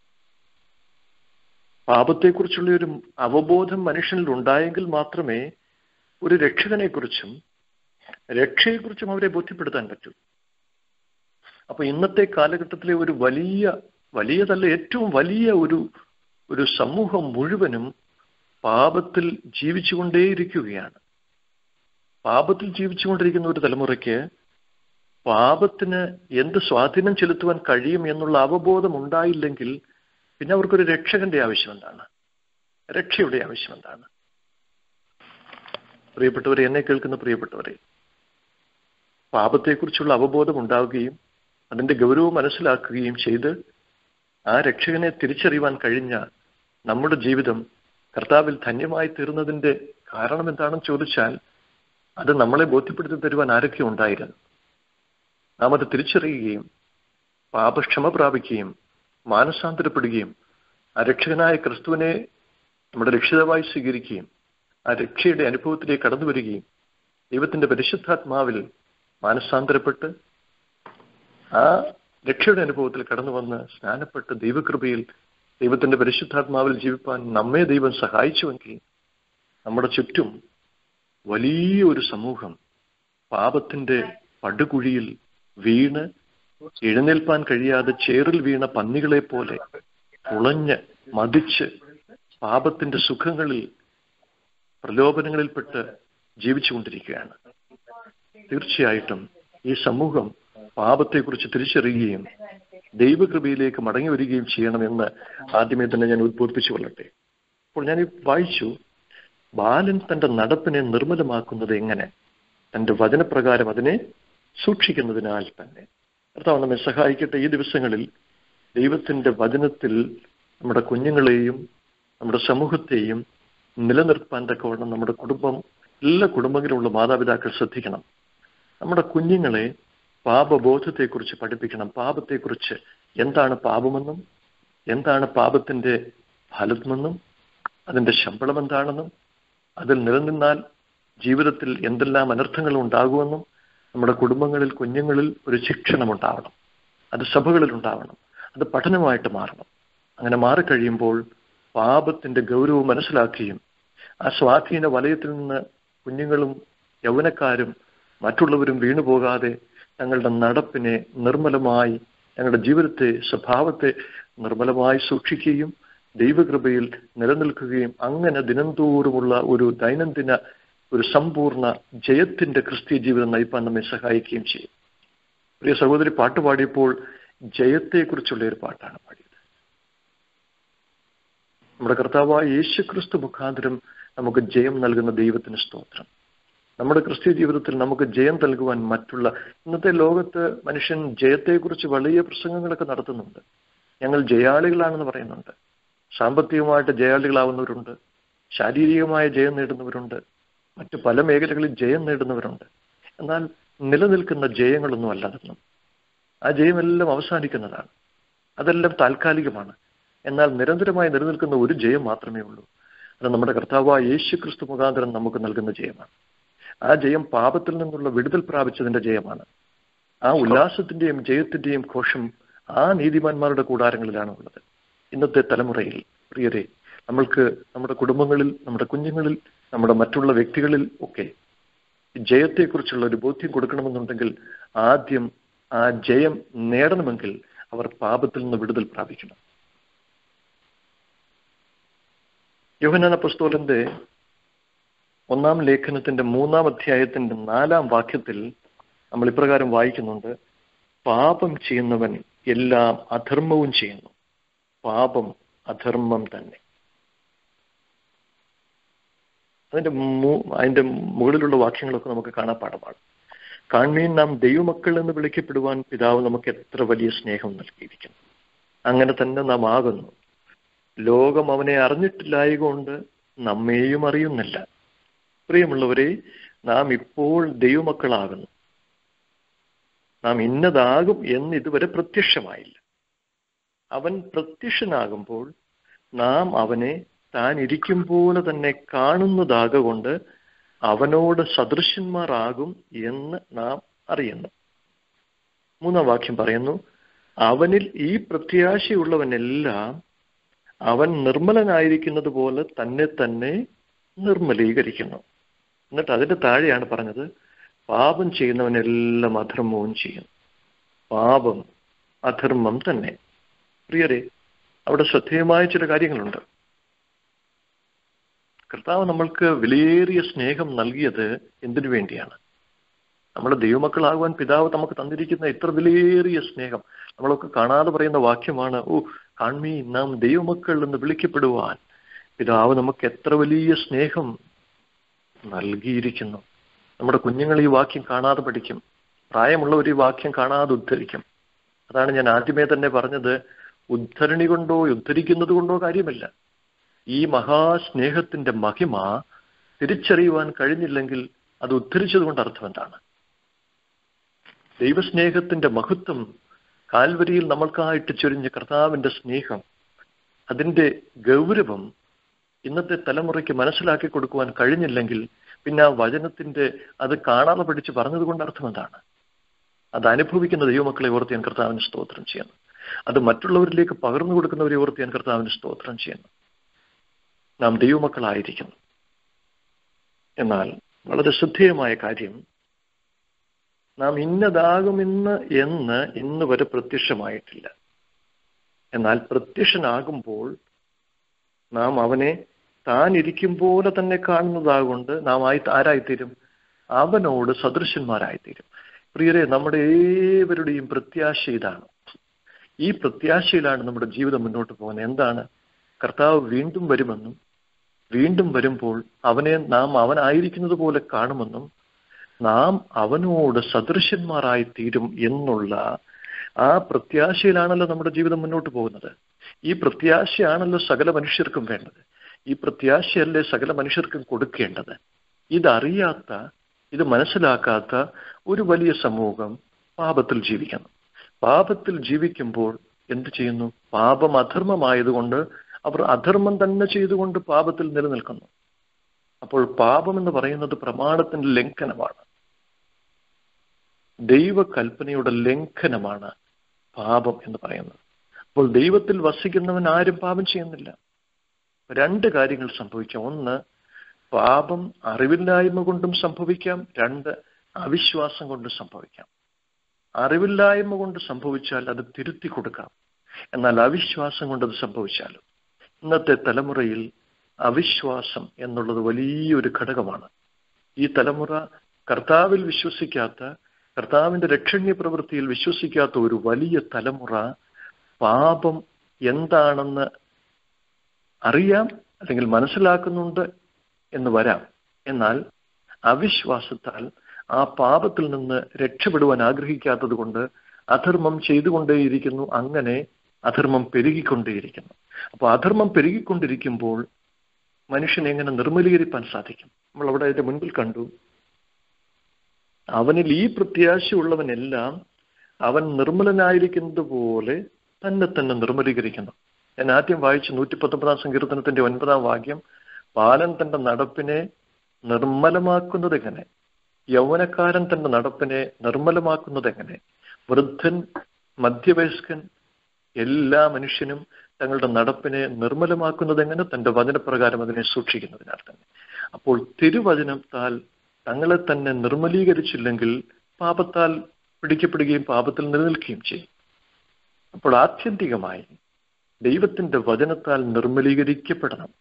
പാപത്തെക്കുറിച്ചുള്ള ഒരു അവബോധം മനുഷ്യനിൽ ഉണ്ടായെങ്കിൽ മാത്രമേ ഒരു രക്ഷകനെക്കുറിച്ചും രക്ഷയെക്കുറിച്ചും അവരെ ബോധ്യപ്പെടുത്താൻ പറ്റൂ അപ്പൊ ഇന്നത്തെ കാലഘട്ടത്തിലെ ഒരു വലിയ വലിയതല്ല ഏറ്റവും വലിയ ഒരു ഒരു സമൂഹം മുഴുവനും പാപത്തിൽ ജീവിച്ചുകൊണ്ടേയിരിക്കുകയാണ് പാപത്തിൽ ജീവിച്ചുകൊണ്ടിരിക്കുന്ന ഒരു തലമുറയ്ക്ക് പാപത്തിന് എന്ത് സ്വാധീനം ചെലുത്തുവാൻ കഴിയും എന്നുള്ള അവബോധം ഉണ്ടായില്ലെങ്കിൽ പിന്നെ അവർക്കൊരു രക്ഷകന്റെ ആവശ്യം എന്താണ് രക്ഷയുടെ ആവശ്യം എന്താണ് പ്രിയപ്പെട്ടവരെ എന്നെ കേൾക്കുന്ന പ്രിയപ്പെട്ടവരെ പാപത്തെക്കുറിച്ചുള്ള അവബോധം ഉണ്ടാവുകയും അതിന്റെ ഗൗരവം മനസ്സിലാക്കുകയും ചെയ്ത് ആ രക്ഷകനെ തിരിച്ചറിയുവാൻ കഴിഞ്ഞ നമ്മുടെ ജീവിതം കർത്താവിൽ ധന്യമായി തീർന്നതിന്റെ കാരണം എന്താണെന്ന് ചോദിച്ചാൽ അത് നമ്മളെ ബോധ്യപ്പെടുത്തി തരുവാൻ ആരൊക്കെ ഉണ്ടായിരുന്നു നാം അത് തിരിച്ചറിയുകയും പാപക്ഷമ പ്രാപിക്കുകയും മാനസാന്തരപ്പെടുകയും ആ രക്ഷകനായ ക്രിസ്തുവിനെ നമ്മുടെ രക്ഷിതാവായി സ്വീകരിക്കുകയും ആ രക്ഷയുടെ അനുഭവത്തിലേക്ക് കടന്നു വരികയും ദൈവത്തിന്റെ പരിശുദ്ധാത്മാവിൽ മാനസാന്തരപ്പെട്ട് ആ രക്ഷയുടെ അനുഭവത്തിൽ കടന്നു വന്ന് സ്നാനപ്പെട്ട് ദൈവകൃപയിൽ ദൈവത്തിന്റെ പരിശുദ്ധാത്മാവിൽ ജീവിപ്പാൻ നമ്മെ ദൈവം സഹായിച്ചുവെങ്കിൽ നമ്മുടെ ചുറ്റും വലിയൊരു സമൂഹം പാപത്തിന്റെ പടുകുഴിയിൽ വീണ് എഴുന്നേൽപ്പാൻ കഴിയാതെ ചേറിൽ വീണ പന്നികളെ പോലെ ഉളഞ്ഞ് മതിച്ച് പാപത്തിന്റെ സുഖങ്ങളിൽ പ്രലോഭനങ്ങളിൽപ്പെട്ട് ജീവിച്ചുകൊണ്ടിരിക്കുകയാണ് തീർച്ചയായിട്ടും ഈ സമൂഹം പാപത്തെക്കുറിച്ച് തിരിച്ചറിയുകയും ദൈവകൃപയിലേക്ക് മടങ്ങി വരികയും ചെയ്യണമെന്ന് ആദ്യമേ തന്നെ ഞാൻ ഉദ്ബോധിപ്പിച്ചു കൊള്ളട്ടെ അപ്പോൾ ഞാൻ ഈ വായിച്ചു ബാലൻ തന്റെ നടപ്പിനെ നിർമ്മലമാക്കുന്നത് എങ്ങനെ തന്റെ വചനപ്രകാരം അതിനെ സൂക്ഷിക്കുന്നതിനാൽ തന്നെ കർത്താവ് നമ്മെ സഹായിക്കട്ടെ ഈ ദിവസങ്ങളിൽ ദൈവത്തിന്റെ വചനത്തിൽ നമ്മുടെ കുഞ്ഞുങ്ങളെയും നമ്മുടെ സമൂഹത്തെയും നിലനിർത്താൻ തക്കവണ്ണം നമ്മുടെ കുടുംബം എല്ലാ കുടുംബങ്ങളിലുള്ള മാതാപിതാക്കൾ ശ്രദ്ധിക്കണം നമ്മുടെ കുഞ്ഞുങ്ങളെ പാപബോധത്തെക്കുറിച്ച് പഠിപ്പിക്കണം പാപത്തെക്കുറിച്ച് എന്താണ് പാപമെന്നും എന്താണ് പാപത്തിന്റെ ഫലമെന്നും അതിന്റെ ശമ്പളം എന്താണെന്നും അതിൽ നിലനിന്നാൽ ജീവിതത്തിൽ എന്തെല്ലാം അനർത്ഥങ്ങൾ ഉണ്ടാകുമെന്നും നമ്മുടെ കുടുംബങ്ങളിൽ കുഞ്ഞുങ്ങളിൽ ഒരു ശിക്ഷണം ഉണ്ടാവണം അത് സഭകളിൽ ഉണ്ടാവണം അത് പഠനമായിട്ട് മാറണം അങ്ങനെ മാറിക്കഴിയുമ്പോൾ പാപത്തിന്റെ ഗൗരവം മനസ്സിലാക്കുകയും ആ സ്വാധീന വലയത്തിൽ നിന്ന് കുഞ്ഞുങ്ങളും യൗവനക്കാരും മറ്റുള്ളവരും വീണുപോകാതെ തങ്ങളുടെ നടപ്പിനെ നിർമ്മലമായി ഞങ്ങളുടെ ജീവിതത്തെ സ്വഭാവത്തെ നിർമ്മലമായി സൂക്ഷിക്കുകയും ദൈവകൃപയിൽ നിലനിൽക്കുകയും അങ്ങനെ ദിനംതോറുമുള്ള ഒരു ദൈനംദിന ഒരു സമ്പൂർണ്ണ ജയത്തിന്റെ ക്രിസ്തീയ ജീവിതം നയിപ്പാൻ നമ്മെ സഹായിക്കുകയും ചെയ്യും പ്രിയ സഹോദരി പാട്ട് പാടിയപ്പോൾ ജയത്തെക്കുറിച്ചുള്ള ഒരു പാട്ടാണ് പാടിയത് നമ്മുടെ കർത്താവായ യേശു ക്രിസ്തു മുഖാന്തരം നമുക്ക് ജയം നൽകുന്ന ദൈവത്തിന് സ്തോത്രം നമ്മുടെ ക്രിസ്തീയ ജീവിതത്തിൽ നമുക്ക് ജയം നൽകുവാൻ മറ്റുള്ള ഇന്നത്തെ ലോകത്ത് മനുഷ്യൻ ജയത്തെക്കുറിച്ച് വലിയ പ്രസംഗങ്ങളൊക്കെ നടത്തുന്നുണ്ട് ഞങ്ങൾ ജയാളികളാണെന്ന് പറയുന്നുണ്ട് സാമ്പത്തികമായിട്ട് ജയാളികളാവുന്നവരുണ്ട് ശാരീരികമായ ജയം നേടുന്നവരുണ്ട് മറ്റു പല മേഖലകളിൽ ജയം നേടുന്നവരുണ്ട് എന്നാൽ നിലനിൽക്കുന്ന ജയങ്ങളൊന്നും അല്ലാതെന്നും ആ ജയമെല്ലാം അവസാനിക്കുന്നതാണ് അതെല്ലാം താൽക്കാലികമാണ് എന്നാൽ നിരന്തരമായി നിലനിൽക്കുന്ന ഒരു ജയം മാത്രമേ ഉള്ളൂ അത് നമ്മുടെ കർത്താവായ യേശു ക്രിസ്തു മുഖാന്തരം നമുക്ക് നൽകുന്ന ജയമാണ് ആ ജയം പാപത്തിൽ നിന്നുള്ള വിടുതൽ പ്രാപിച്ചതിന്റെ ജയമാണ് ആ ഉല്ലാസത്തിന്റെയും ജയത്തിന്റെയും ഘോഷം ആ നീതിമാന്മാരുടെ കൂടാരങ്ങളിലാണ് ഉള്ളത് ഇന്നത്തെ തലമുറയിൽ പ്രിയരെ നമ്മൾക്ക് നമ്മുടെ കുടുംബങ്ങളിൽ നമ്മുടെ കുഞ്ഞുങ്ങളിൽ നമ്മുടെ മറ്റുള്ള വ്യക്തികളിൽ ഒക്കെ ജയത്തെക്കുറിച്ചുള്ള ഒരു ബോധ്യം കൊടുക്കണമെന്നുണ്ടെങ്കിൽ ആദ്യം ആ ജയം നേടണമെങ്കിൽ അവർ പാപത്തിൽ നിന്ന് വിടുതൽ പ്രാപിക്കണം യോഹനാന പുസ്തോലന്റെ ഒന്നാം ലേഖനത്തിന്റെ മൂന്നാം അധ്യായത്തിന്റെ നാലാം വാക്യത്തിൽ നമ്മൾ ഇപ്രകാരം വായിക്കുന്നുണ്ട് പാപം ചെയ്യുന്നവൻ എല്ലാം അധർമ്മവും ചെയ്യുന്നു പാപം അധർമ്മം തന്നെ അതിന്റെ അതിന്റെ മുകളിലുള്ള വാക്യങ്ങളൊക്കെ നമുക്ക് കാണാൻ പാഠമാണ് കാൺമീൻ നാം ദൈവമക്കൾ എന്ന് വിളിക്കപ്പെടുവാൻ പിതാവ് നമുക്ക് എത്ര വലിയ സ്നേഹം നൽകിയിരിക്കുന്നു അങ്ങനെ തന്നെ നാം ആകുന്നു ലോകം അവനെ അറിഞ്ഞിട്ടില്ലായകൊണ്ട് നമ്മെയും അറിയുന്നില്ല പ്രിയമുള്ളവരെ നാം ഇപ്പോൾ ദൈവമക്കളാകുന്നു നാം ഇന്നതാകും എന്ന് ഇതുവരെ പ്രത്യക്ഷമായില്ല അവൻ പ്രത്യക്ഷനാകുമ്പോൾ നാം അവനെ താൻ ഇരിക്കും പോലെ തന്നെ കാണുന്നതാകൊണ്ട് അവനോട് സദൃശന്മാരാകും എന്ന് നാം അറിയുന്നു മൂന്നാം വാക്യം പറയുന്നു അവനിൽ ഈ പ്രത്യാശയുള്ളവനെല്ലാം അവൻ നിർമ്മലനായിരിക്കുന്നത് പോലെ തന്നെ തന്നെ നിർമ്മലീകരിക്കുന്നു എന്നിട്ട് അതിന്റെ താഴെയാണ് പറഞ്ഞത് പാപം ചെയ്യുന്നവനെല്ലാം അധർമ്മവും ചെയ്യും പാപം അധർമ്മം തന്നെ പ്രിയരെ അവിടെ ശ്രദ്ധേയമായ ചില കാര്യങ്ങളുണ്ട് കർത്താവ് നമ്മൾക്ക് വിലയേറിയ സ്നേഹം നൽകിയത് എന്തിനു വേണ്ടിയാണ് നമ്മുടെ ദൈവമക്കളാകുവാൻ പിതാവ് നമുക്ക് തന്നിരിക്കുന്ന ഇത്ര വിലയേറിയ സ്നേഹം നമ്മളൊക്കെ കാണാതെ പറയുന്ന വാക്യമാണ് ഓ കാൺമീ നാം ദൈവമക്കൾ എന്ന് വിളിക്കപ്പെടുവാൻ പിതാവ് നമുക്ക് എത്ര വലിയ സ്നേഹം നൽകിയിരിക്കുന്നു നമ്മുടെ കുഞ്ഞുങ്ങൾ ഈ വാക്യം കാണാതെ പഠിക്കും പ്രായമുള്ളവർ ഈ വാക്യം കാണാതെ ഉദ്ധരിക്കും അതാണ് ഞാൻ ആദ്യമേ തന്നെ പറഞ്ഞത് ഉദ്ധരണി കൊണ്ടോ ഉദ്ധരിക്കുന്നത് കൊണ്ടോ കാര്യമില്ല ഈ മഹാസ്നേഹത്തിന്റെ മഹിമ തിരിച്ചറിയുവാൻ കഴിഞ്ഞില്ലെങ്കിൽ അത് ഉദ്ധരിച്ചത് കൊണ്ട് അർത്ഥം എന്താണ് ദൈവസ്നേഹത്തിന്റെ മഹത്വം കാൽവരിയിൽ നമ്മൾക്കായിട്ട് ചൊരിഞ്ഞ കർത്താവിന്റെ സ്നേഹം അതിന്റെ ഗൗരവം ഇന്നത്തെ തലമുറയ്ക്ക് മനസ്സിലാക്കി കൊടുക്കുവാൻ കഴിഞ്ഞില്ലെങ്കിൽ പിന്നെ ആ വചനത്തിന്റെ അത് കാണാതെ പഠിച്ച് പറഞ്ഞത് കൊണ്ട് അർത്ഥം എന്താണ് അത് അനുഭവിക്കുന്ന ദൈവമക്കളെ ഓർത്ത് ഞാൻ കർത്താവിന് സ്തോത്രം ചെയ്യുന്നു അത് മറ്റുള്ളവരിലേക്ക് പകർന്നു കൊടുക്കുന്നവരെ ഓർത്ത് ഞാൻ കർത്താവിന് സ്തോത്രം ചെയ്യുന്നു നാം ദൈവമക്കളായിരിക്കുന്നു എന്നാൽ വളരെ ശ്രദ്ധേയമായ കാര്യം നാം ഇന്നതാകുമെന്ന് എന്ന് ഇന്ന് വരെ പ്രത്യക്ഷമായിട്ടില്ല എന്നാൽ പ്രത്യക്ഷനാകുമ്പോൾ നാം അവനെ താൻ ഇരിക്കും പോലെ തന്നെ കാണുന്നതാകൊണ്ട് നാം ആയി ആരായിത്തീരും അവനോട് സദൃശന്മാരായിത്തീരും പ്രിയരെ നമ്മുടെ ഏവരുടെയും പ്രത്യാശ ഇതാണ് ഈ പ്രത്യാശയിലാണ് നമ്മുടെ ജീവിതം മുന്നോട്ട് പോകുന്നത് എന്താണ് കർത്താവ് വീണ്ടും വരുമെന്നും വീണ്ടും വരുമ്പോൾ അവനെ നാം അവനായിരിക്കുന്നത് പോലെ കാണുമെന്നും നാം അവനോട് സദൃശന്മാരായി തീരും എന്നുള്ള ആ പ്രത്യാശയിലാണല്ലോ നമ്മുടെ ജീവിതം മുന്നോട്ട് പോകുന്നത് ഈ പ്രത്യാശയാണല്ലോ സകല മനുഷ്യർക്കും വേണ്ടത് ഈ പ്രത്യാശയല്ലേ സകല മനുഷ്യർക്കും കൊടുക്കേണ്ടത് ഇതറിയാത്ത ഇത് മനസ്സിലാക്കാത്ത ഒരു വലിയ സമൂഹം പാപത്തിൽ ജീവിക്കുന്നു പാപത്തിൽ ജീവിക്കുമ്പോൾ എന്ത് ചെയ്യുന്നു പാപം അധർമ്മമായതുകൊണ്ട് അവർ അധർമ്മം തന്നെ ചെയ്തുകൊണ്ട് പാപത്തിൽ നിലനിൽക്കുന്നു അപ്പോൾ പാപം എന്ന് പറയുന്നത് പ്രമാണത്തിന്റെ ലംഘനമാണ് ദൈവകൽപ്പനയുടെ ലംഘനമാണ് പാപം എന്ന് പറയുന്നത് അപ്പോൾ ദൈവത്തിൽ വസിക്കുന്നവൻ ആരും പാപം ചെയ്യുന്നില്ല രണ്ട് കാര്യങ്ങൾ സംഭവിക്കാം ഒന്ന് പാപം അറിവില്ലായ്മ കൊണ്ടും സംഭവിക്കാം രണ്ട് അവിശ്വാസം കൊണ്ടും സംഭവിക്കാം അറിവില്ലായ്മ കൊണ്ട് സംഭവിച്ചാൽ അത് തിരുത്തി കൊടുക്കാം എന്നാൽ അവിശ്വാസം കൊണ്ട് അത് സംഭവിച്ചാലും ഇന്നത്തെ തലമുറയിൽ അവിശ്വാസം എന്നുള്ളത് വലിയൊരു ഘടകമാണ് ഈ തലമുറ കർത്താവിൽ വിശ്വസിക്കാത്ത കർത്താവിന്റെ രക്ഷണ്യ പ്രവൃത്തിയിൽ വിശ്വസിക്കാത്ത ഒരു വലിയ തലമുറ പാപം എന്താണെന്ന് അറിയാം അല്ലെങ്കിൽ മനസ്സിലാക്കുന്നുണ്ട് എന്ന് വരാം എന്നാൽ അവിശ്വാസത്താൽ ആ പാപത്തിൽ നിന്ന് രക്ഷപ്പെടുവാൻ ആഗ്രഹിക്കാത്തത് കൊണ്ട് അധർമ്മം ചെയ്തുകൊണ്ടേയിരിക്കുന്നു അങ്ങനെ അധർമ്മം പെരുകിക്കൊണ്ടേയിരിക്കുന്നു അപ്പോൾ അധർമ്മം പെരുകിക്കൊണ്ടിരിക്കുമ്പോൾ മനുഷ്യനെ എങ്ങനെ നിർമ്മലീകരിക്കാൻ സാധിക്കും നമ്മൾ അവിടെ അതിന്റെ മുൻപിൽ കണ്ടു അവനിൽ ഈ പ്രത്യാശയുള്ളവനെല്ലാം അവൻ നിർമ്മലനായിരിക്കുന്നത് പോലെ തന്നെ തന്നെ നിർമ്മലീകരിക്കുന്നു ഞാൻ ആദ്യം വായിച്ച നൂറ്റി പത്തൊമ്പതാം സങ്കീർത്തനത്തിന്റെ ഒൻപതാം വാക്യം ബാലൻ തന്റെ നടപ്പിനെ നിർമ്മലമാക്കുന്നത് എങ്ങനെ യൗവനക്കാരൻ തന്റെ നടപ്പിനെ നിർമ്മലമാക്കുന്നത് എങ്ങനെ വൃദ്ധൻ മധ്യവയസ്കൻ എല്ലാ മനുഷ്യനും തങ്ങളുടെ നടപ്പിനെ നിർമ്മലമാക്കുന്നത് എങ്ങനെ തന്റെ വചനപ്രകാരം അതിനെ സൂക്ഷിക്കുന്നതിനാൽ തന്നെ അപ്പോൾ തിരുവചനത്താൽ തങ്ങളെ തന്നെ നിർമ്മലീകരിച്ചില്ലെങ്കിൽ പാപത്താൽ പിടിക്കപ്പെടുകയും പാപത്തിൽ നിലനിൽക്കുകയും ചെയ്യും അപ്പോൾ ആത്യന്തികമായി ദൈവത്തിന്റെ വചനത്താൽ നിർമ്മലീകരിക്കപ്പെടണം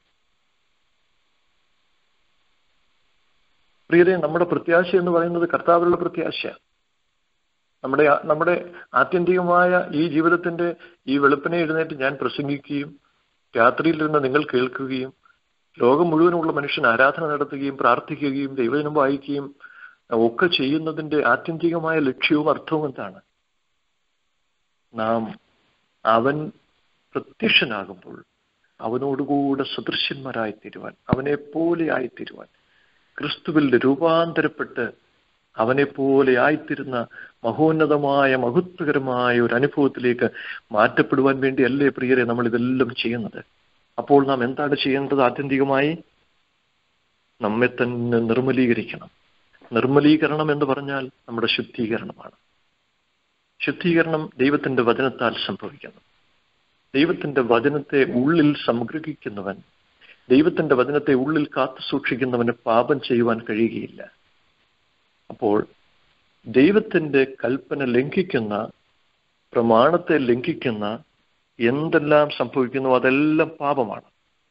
പ്രിയരെ നമ്മുടെ പ്രത്യാശ എന്ന് പറയുന്നത് കർത്താവിലുള്ള പ്രത്യാശ നമ്മുടെ നമ്മുടെ ആത്യന്തികമായ ഈ ജീവിതത്തിന്റെ ഈ വെളുപ്പിനെ എഴുന്നേറ്റ് ഞാൻ പ്രസംഗിക്കുകയും രാത്രിയിലിരുന്ന് നിങ്ങൾ കേൾക്കുകയും ലോകം മുഴുവനുള്ള മനുഷ്യൻ ആരാധന നടത്തുകയും പ്രാർത്ഥിക്കുകയും ദൈവജനം വായിക്കുകയും ഒക്കെ ചെയ്യുന്നതിന്റെ ആത്യന്തികമായ ലക്ഷ്യവും അർത്ഥവും എന്താണ് നാം അവൻ പ്രത്യക്ഷനാകുമ്പോൾ അവനോടുകൂടെ സദൃശ്യന്മാരായി തീരുവാൻ അവനെ പോലെ ആയിത്തീരുവാൻ ക്രിസ്തുവിൽ രൂപാന്തരപ്പെട്ട് അവനെ പോലെ ആയിത്തീരുന്ന മഹോന്നതമായ മഹത്വകരമായ ഒരു അനുഭവത്തിലേക്ക് മാറ്റപ്പെടുവാൻ വേണ്ടിയല്ലേ പ്രിയരെ നമ്മൾ ഇതെല്ലാം ചെയ്യുന്നത് അപ്പോൾ നാം എന്താണ് ചെയ്യേണ്ടത് ആത്യന്തികമായി നമ്മെ തന്നെ നിർമ്മലീകരിക്കണം നിർമ്മലീകരണം എന്ന് പറഞ്ഞാൽ നമ്മുടെ ശുദ്ധീകരണമാണ് ശുദ്ധീകരണം ദൈവത്തിന്റെ വചനത്താൽ സംഭവിക്കുന്നു ദൈവത്തിന്റെ വചനത്തെ ഉള്ളിൽ സംഗ്രഹിക്കുന്നവൻ ദൈവത്തിന്റെ വചനത്തെ ഉള്ളിൽ കാത്തു സൂക്ഷിക്കുന്നവന് പാപം ചെയ്യുവാൻ കഴിയുകയില്ല അപ്പോൾ ദൈവത്തിന്റെ കൽപ്പന ലംഘിക്കുന്ന പ്രമാണത്തെ ലംഘിക്കുന്ന എന്തെല്ലാം സംഭവിക്കുന്നു അതെല്ലാം പാപമാണ്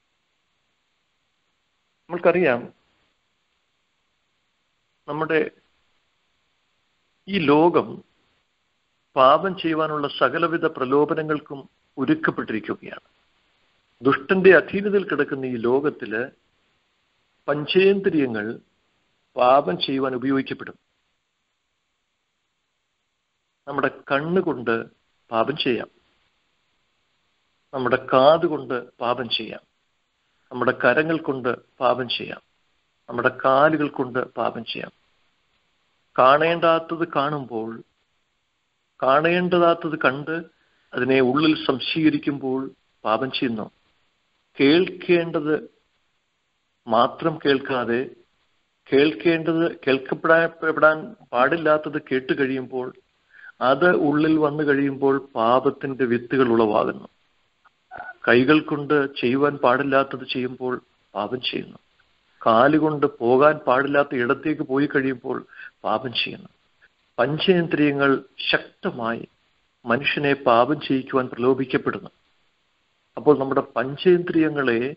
നമ്മൾക്കറിയാം നമ്മുടെ ഈ ലോകം പാപം ചെയ്യുവാനുള്ള സകലവിധ പ്രലോഭനങ്ങൾക്കും ഒരുക്കപ്പെട്ടിരിക്കുകയാണ് ദുഷ്ടന്റെ അധീനതയിൽ കിടക്കുന്ന ഈ ലോകത്തില് പഞ്ചേന്ദ്രിയങ്ങൾ പാപം ചെയ്യുവാൻ ഉപയോഗിക്കപ്പെടും നമ്മുടെ കണ്ണുകൊണ്ട് പാപം ചെയ്യാം നമ്മുടെ കാത് കൊണ്ട് പാപം ചെയ്യാം നമ്മുടെ കരങ്ങൾ കൊണ്ട് പാപം ചെയ്യാം നമ്മുടെ കാലുകൾ കൊണ്ട് പാപം ചെയ്യാം കാണേണ്ടാത്തത് കാണുമ്പോൾ കാണേണ്ടതാത്തത് കണ്ട് അതിനെ ഉള്ളിൽ സംശീകരിക്കുമ്പോൾ പാപം ചെയ്യുന്നു കേൾക്കേണ്ടത് മാത്രം കേൾക്കാതെ കേൾക്കേണ്ടത് കേൾക്കപ്പെടാൻ പാടില്ലാത്തത് കേട്ട് കഴിയുമ്പോൾ അത് ഉള്ളിൽ വന്നു കഴിയുമ്പോൾ പാപത്തിന്റെ വിത്തുകൾ ഉളവാകുന്നു കൈകൾ കൊണ്ട് ചെയ്യുവാൻ പാടില്ലാത്തത് ചെയ്യുമ്പോൾ പാപം ചെയ്യുന്നു കാലുകൊണ്ട് പോകാൻ പാടില്ലാത്ത ഇടത്തേക്ക് പോയി കഴിയുമ്പോൾ പാപം ചെയ്യുന്നു പഞ്ചേന്ദ്രിയങ്ങൾ ശക്തമായി മനുഷ്യനെ പാപം ചെയ്യിക്കുവാൻ പ്രലോഭിക്കപ്പെടുന്നു അപ്പോൾ നമ്മുടെ പഞ്ചേന്ദ്രിയങ്ങളെ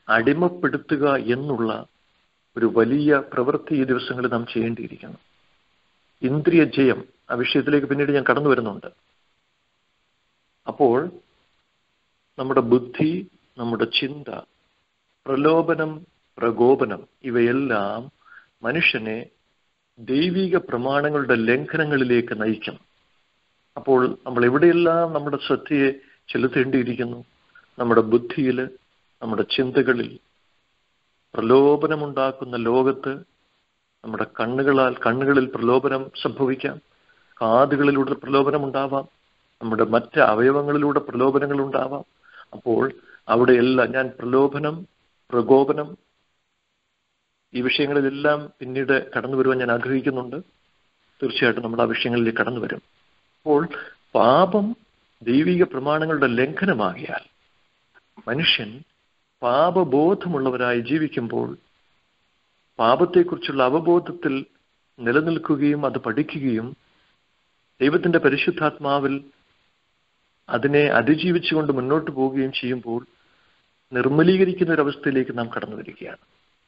അടിമപ്പെടുത്തുക എന്നുള്ള ഒരു വലിയ പ്രവൃത്തി ഈ ദിവസങ്ങളിൽ നാം ചെയ്യേണ്ടിയിരിക്കുന്നു ഇന്ദ്രിയ ജയം ആ വിഷയത്തിലേക്ക് പിന്നീട് ഞാൻ കടന്നു വരുന്നുണ്ട് അപ്പോൾ നമ്മുടെ ബുദ്ധി നമ്മുടെ ചിന്ത പ്രലോഭനം പ്രകോപനം ഇവയെല്ലാം മനുഷ്യനെ ദൈവിക പ്രമാണങ്ങളുടെ ലംഘനങ്ങളിലേക്ക് നയിക്കും അപ്പോൾ നമ്മൾ എവിടെയെല്ലാം നമ്മുടെ ശ്രദ്ധയെ ചെലുത്തേണ്ടിയിരിക്കുന്നു നമ്മുടെ ബുദ്ധിയിൽ നമ്മുടെ ചിന്തകളിൽ പ്രലോഭനമുണ്ടാക്കുന്ന ലോകത്ത് നമ്മുടെ കണ്ണുകളാൽ കണ്ണുകളിൽ പ്രലോഭനം സംഭവിക്കാം കാതുകളിലൂടെ പ്രലോഭനം ഉണ്ടാവാം നമ്മുടെ മറ്റ് അവയവങ്ങളിലൂടെ പ്രലോഭനങ്ങൾ ഉണ്ടാവാം അപ്പോൾ അവിടെയെല്ലാം ഞാൻ പ്രലോഭനം പ്രകോപനം ഈ വിഷയങ്ങളിലെല്ലാം പിന്നീട് കടന്നു വരുവാൻ ഞാൻ ആഗ്രഹിക്കുന്നുണ്ട് തീർച്ചയായിട്ടും നമ്മൾ ആ വിഷയങ്ങളിലേക്ക് കടന്നു വരും അപ്പോൾ പാപം ദൈവിക പ്രമാണങ്ങളുടെ ലംഘനമാകിയാൽ മനുഷ്യൻ പാപബോധമുള്ളവരായി ജീവിക്കുമ്പോൾ പാപത്തെക്കുറിച്ചുള്ള അവബോധത്തിൽ നിലനിൽക്കുകയും അത് പഠിക്കുകയും ദൈവത്തിന്റെ പരിശുദ്ധാത്മാവിൽ അതിനെ അതിജീവിച്ചുകൊണ്ട് മുന്നോട്ട് പോവുകയും ചെയ്യുമ്പോൾ നിർമ്മലീകരിക്കുന്ന ഒരു അവസ്ഥയിലേക്ക് നാം കടന്നു വരികയാണ്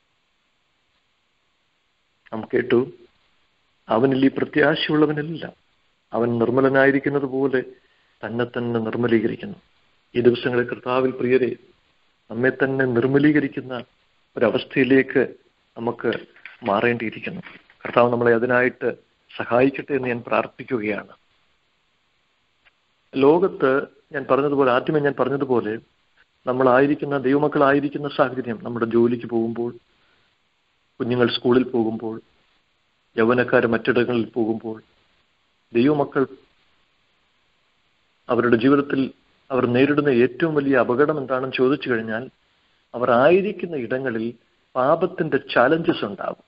നാം കേട്ടു അവനിൽ ഈ പ്രത്യാശയുള്ളവനല്ല അവൻ നിർമ്മലനായിരിക്കുന്നത് പോലെ തന്നെ തന്നെ നിർമ്മലീകരിക്കുന്നു ഈ ദിവസങ്ങളിൽ കർത്താവിൽ പ്രിയരെ നമ്മെ തന്നെ നിർമ്മലീകരിക്കുന്ന ഒരവസ്ഥയിലേക്ക് നമുക്ക് മാറേണ്ടിയിരിക്കുന്നു കർത്താവ് നമ്മളെ അതിനായിട്ട് സഹായിക്കട്ടെ എന്ന് ഞാൻ പ്രാർത്ഥിക്കുകയാണ് ലോകത്ത് ഞാൻ പറഞ്ഞതുപോലെ ആദ്യമേ ഞാൻ പറഞ്ഞതുപോലെ നമ്മളായിരിക്കുന്ന ദൈവമക്കളായിരിക്കുന്ന സാഹചര്യം നമ്മുടെ ജോലിക്ക് പോകുമ്പോൾ കുഞ്ഞുങ്ങൾ സ്കൂളിൽ പോകുമ്പോൾ യൗവനക്കാർ മറ്റിടങ്ങളിൽ പോകുമ്പോൾ ദൈവമക്കൾ അവരുടെ ജീവിതത്തിൽ അവർ നേരിടുന്ന ഏറ്റവും വലിയ അപകടം എന്താണെന്ന് ചോദിച്ചു കഴിഞ്ഞാൽ അവർ ആയിരിക്കുന്ന ഇടങ്ങളിൽ പാപത്തിന്റെ ചാലഞ്ചസ് ഉണ്ടാകും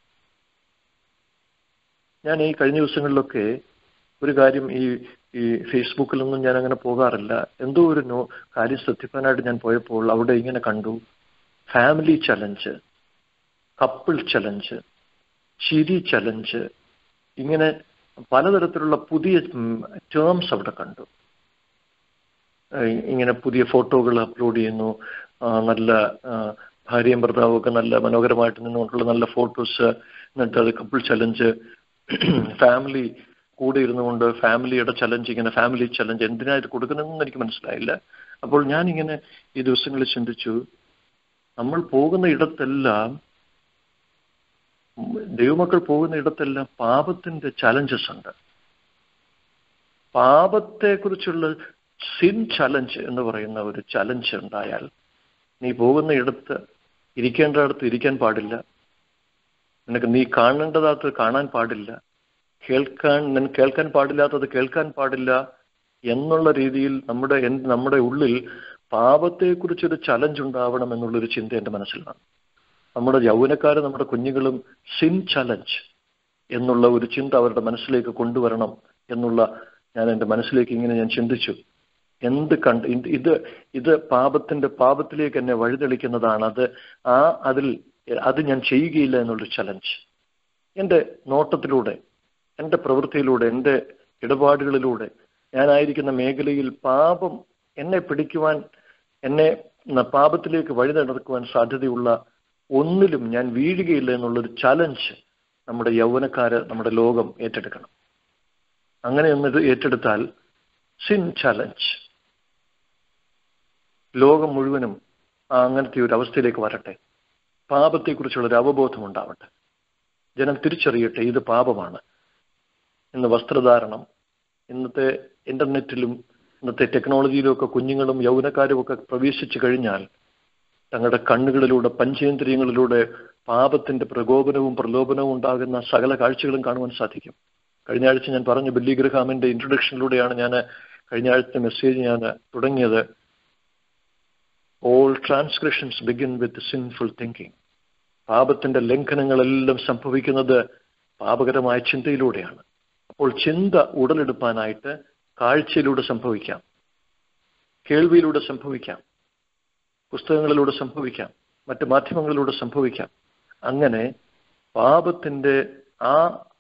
ഞാൻ ഈ കഴിഞ്ഞ ദിവസങ്ങളിലൊക്കെ ഒരു കാര്യം ഈ ഈ ഫേസ്ബുക്കിലൊന്നും ഞാൻ അങ്ങനെ പോകാറില്ല എന്തോ ഒരു നോ കാര്യം ശ്രദ്ധിക്കാനായിട്ട് ഞാൻ പോയപ്പോൾ അവിടെ ഇങ്ങനെ കണ്ടു ഫാമിലി ചലഞ്ച് കപ്പിൾ ചലഞ്ച് ചിരി ചലഞ്ച് ഇങ്ങനെ പലതരത്തിലുള്ള പുതിയ ടേംസ് അവിടെ കണ്ടു ഇങ്ങനെ പുതിയ ഫോട്ടോകൾ അപ്ലോഡ് ചെയ്യുന്നു നല്ല ഭാര്യയും ഭർത്താവും ഒക്കെ നല്ല മനോഹരമായിട്ട് നിന്നുകൊണ്ടുള്ള നല്ല ഫോട്ടോസ് എന്നിട്ട് അത് കപ്പിൾ ചലഞ്ച് ഫാമിലി കൂടെ ഇരുന്നുകൊണ്ട് ഫാമിലിയുടെ ചലഞ്ച് ഇങ്ങനെ ഫാമിലി ചലഞ്ച് എന്തിനാ ഇത് കൊടുക്കുന്നതെന്ന് എനിക്ക് മനസ്സിലായില്ല അപ്പോൾ ഞാൻ ഇങ്ങനെ ഈ ദിവസങ്ങളിൽ ചിന്തിച്ചു നമ്മൾ പോകുന്ന ഇടത്തെല്ലാം ദൈവമക്കൾ പോകുന്ന ഇടത്തെല്ലാം പാപത്തിന്റെ ചലഞ്ചസ് ഉണ്ട് പാപത്തെക്കുറിച്ചുള്ള സിൻ ചലഞ്ച് എന്ന് പറയുന്ന ഒരു ചലഞ്ച് ഉണ്ടായാൽ നീ പോകുന്ന ഇടത്ത് ഇരിക്കേണ്ടടത്ത് ഇരിക്കാൻ പാടില്ല നിനക്ക് നീ കാണേണ്ടതാത്ത് കാണാൻ പാടില്ല കേൾക്കാൻ നിനക്ക് കേൾക്കാൻ പാടില്ലാത്തത് കേൾക്കാൻ പാടില്ല എന്നുള്ള രീതിയിൽ നമ്മുടെ നമ്മുടെ ഉള്ളിൽ പാപത്തെക്കുറിച്ചൊരു ചലഞ്ച് ഉണ്ടാവണം എന്നുള്ളൊരു ചിന്ത എൻ്റെ മനസ്സിലാണ് നമ്മുടെ യൗവനക്കാരും നമ്മുടെ കുഞ്ഞുങ്ങളും സിൻ ചലഞ്ച് എന്നുള്ള ഒരു ചിന്ത അവരുടെ മനസ്സിലേക്ക് കൊണ്ടുവരണം എന്നുള്ള ഞാൻ എൻ്റെ മനസ്സിലേക്ക് ഇങ്ങനെ ഞാൻ ചിന്തിച്ചു എന്ത് കണ്ട് ഇത് ഇത് പാപത്തിന്റെ പാപത്തിലേക്ക് എന്നെ വഴിതെളിക്കുന്നതാണ് അത് ആ അതിൽ അത് ഞാൻ ചെയ്യുകയില്ല എന്നുള്ളൊരു ചലഞ്ച് എൻ്റെ നോട്ടത്തിലൂടെ എൻ്റെ പ്രവൃത്തിയിലൂടെ എൻ്റെ ഇടപാടുകളിലൂടെ ഞാനായിരിക്കുന്ന മേഖലയിൽ പാപം എന്നെ പിടിക്കുവാൻ എന്നെ പാപത്തിലേക്ക് വഴി നടക്കുവാൻ സാധ്യതയുള്ള ഒന്നിലും ഞാൻ വീഴുകയില്ല എന്നുള്ളൊരു ചലഞ്ച് നമ്മുടെ യൗവനക്കാര് നമ്മുടെ ലോകം ഏറ്റെടുക്കണം അങ്ങനെ ഒന്നത് ഏറ്റെടുത്താൽ സിൻ ചലഞ്ച് ലോകം മുഴുവനും അങ്ങനത്തെ ഒരു അവസ്ഥയിലേക്ക് വരട്ടെ പാപത്തെക്കുറിച്ചുള്ള ഒരു അവബോധം ഉണ്ടാവട്ടെ ജനം തിരിച്ചറിയട്ടെ ഇത് പാപമാണ് ഇന്ന് വസ്ത്രധാരണം ഇന്നത്തെ ഇന്റർനെറ്റിലും ഇന്നത്തെ ടെക്നോളജിയിലും ഒക്കെ കുഞ്ഞുങ്ങളും യൗവനക്കാരും ഒക്കെ പ്രവേശിച്ചു കഴിഞ്ഞാൽ തങ്ങളുടെ കണ്ണുകളിലൂടെ പഞ്ചേന്ദ്രിയങ്ങളിലൂടെ പാപത്തിന്റെ പ്രകോപനവും പ്രലോഭനവും ഉണ്ടാകുന്ന സകല കാഴ്ചകളും കാണുവാൻ സാധിക്കും കഴിഞ്ഞ ആഴ്ച ഞാൻ പറഞ്ഞു ബില്ലി ഗ്രഹാമിന്റെ ഇൻട്രൊഡക്ഷനിലൂടെയാണ് ഞാൻ കഴിഞ്ഞ ആഴ്ചത്തെ മെസ്സേജ് ഞാൻ തുടങ്ങിയത് all transgressions begin with sinful thinking പാപത്തിന്റെ ലംഘനങ്ങളെല്ലാം സംഭവിക്കുന്നത് പാപകരമായ ചിന്തയിലൂടെയാണ് അപ്പോൾ ചിന്ത ഉടലെടുപ്പാനായിട്ട് കാഴ്ചയിലൂടെ സംഭവിക്കാം കേൾവിയിലൂടെ സംഭവിക്കാം പുസ്തകങ്ങളിലൂടെ സംഭവിക്കാം മറ്റ് മാധ്യമങ്ങളിലൂടെ സംഭവിക്കാം അങ്ങനെ പാപത്തിന്റെ ആ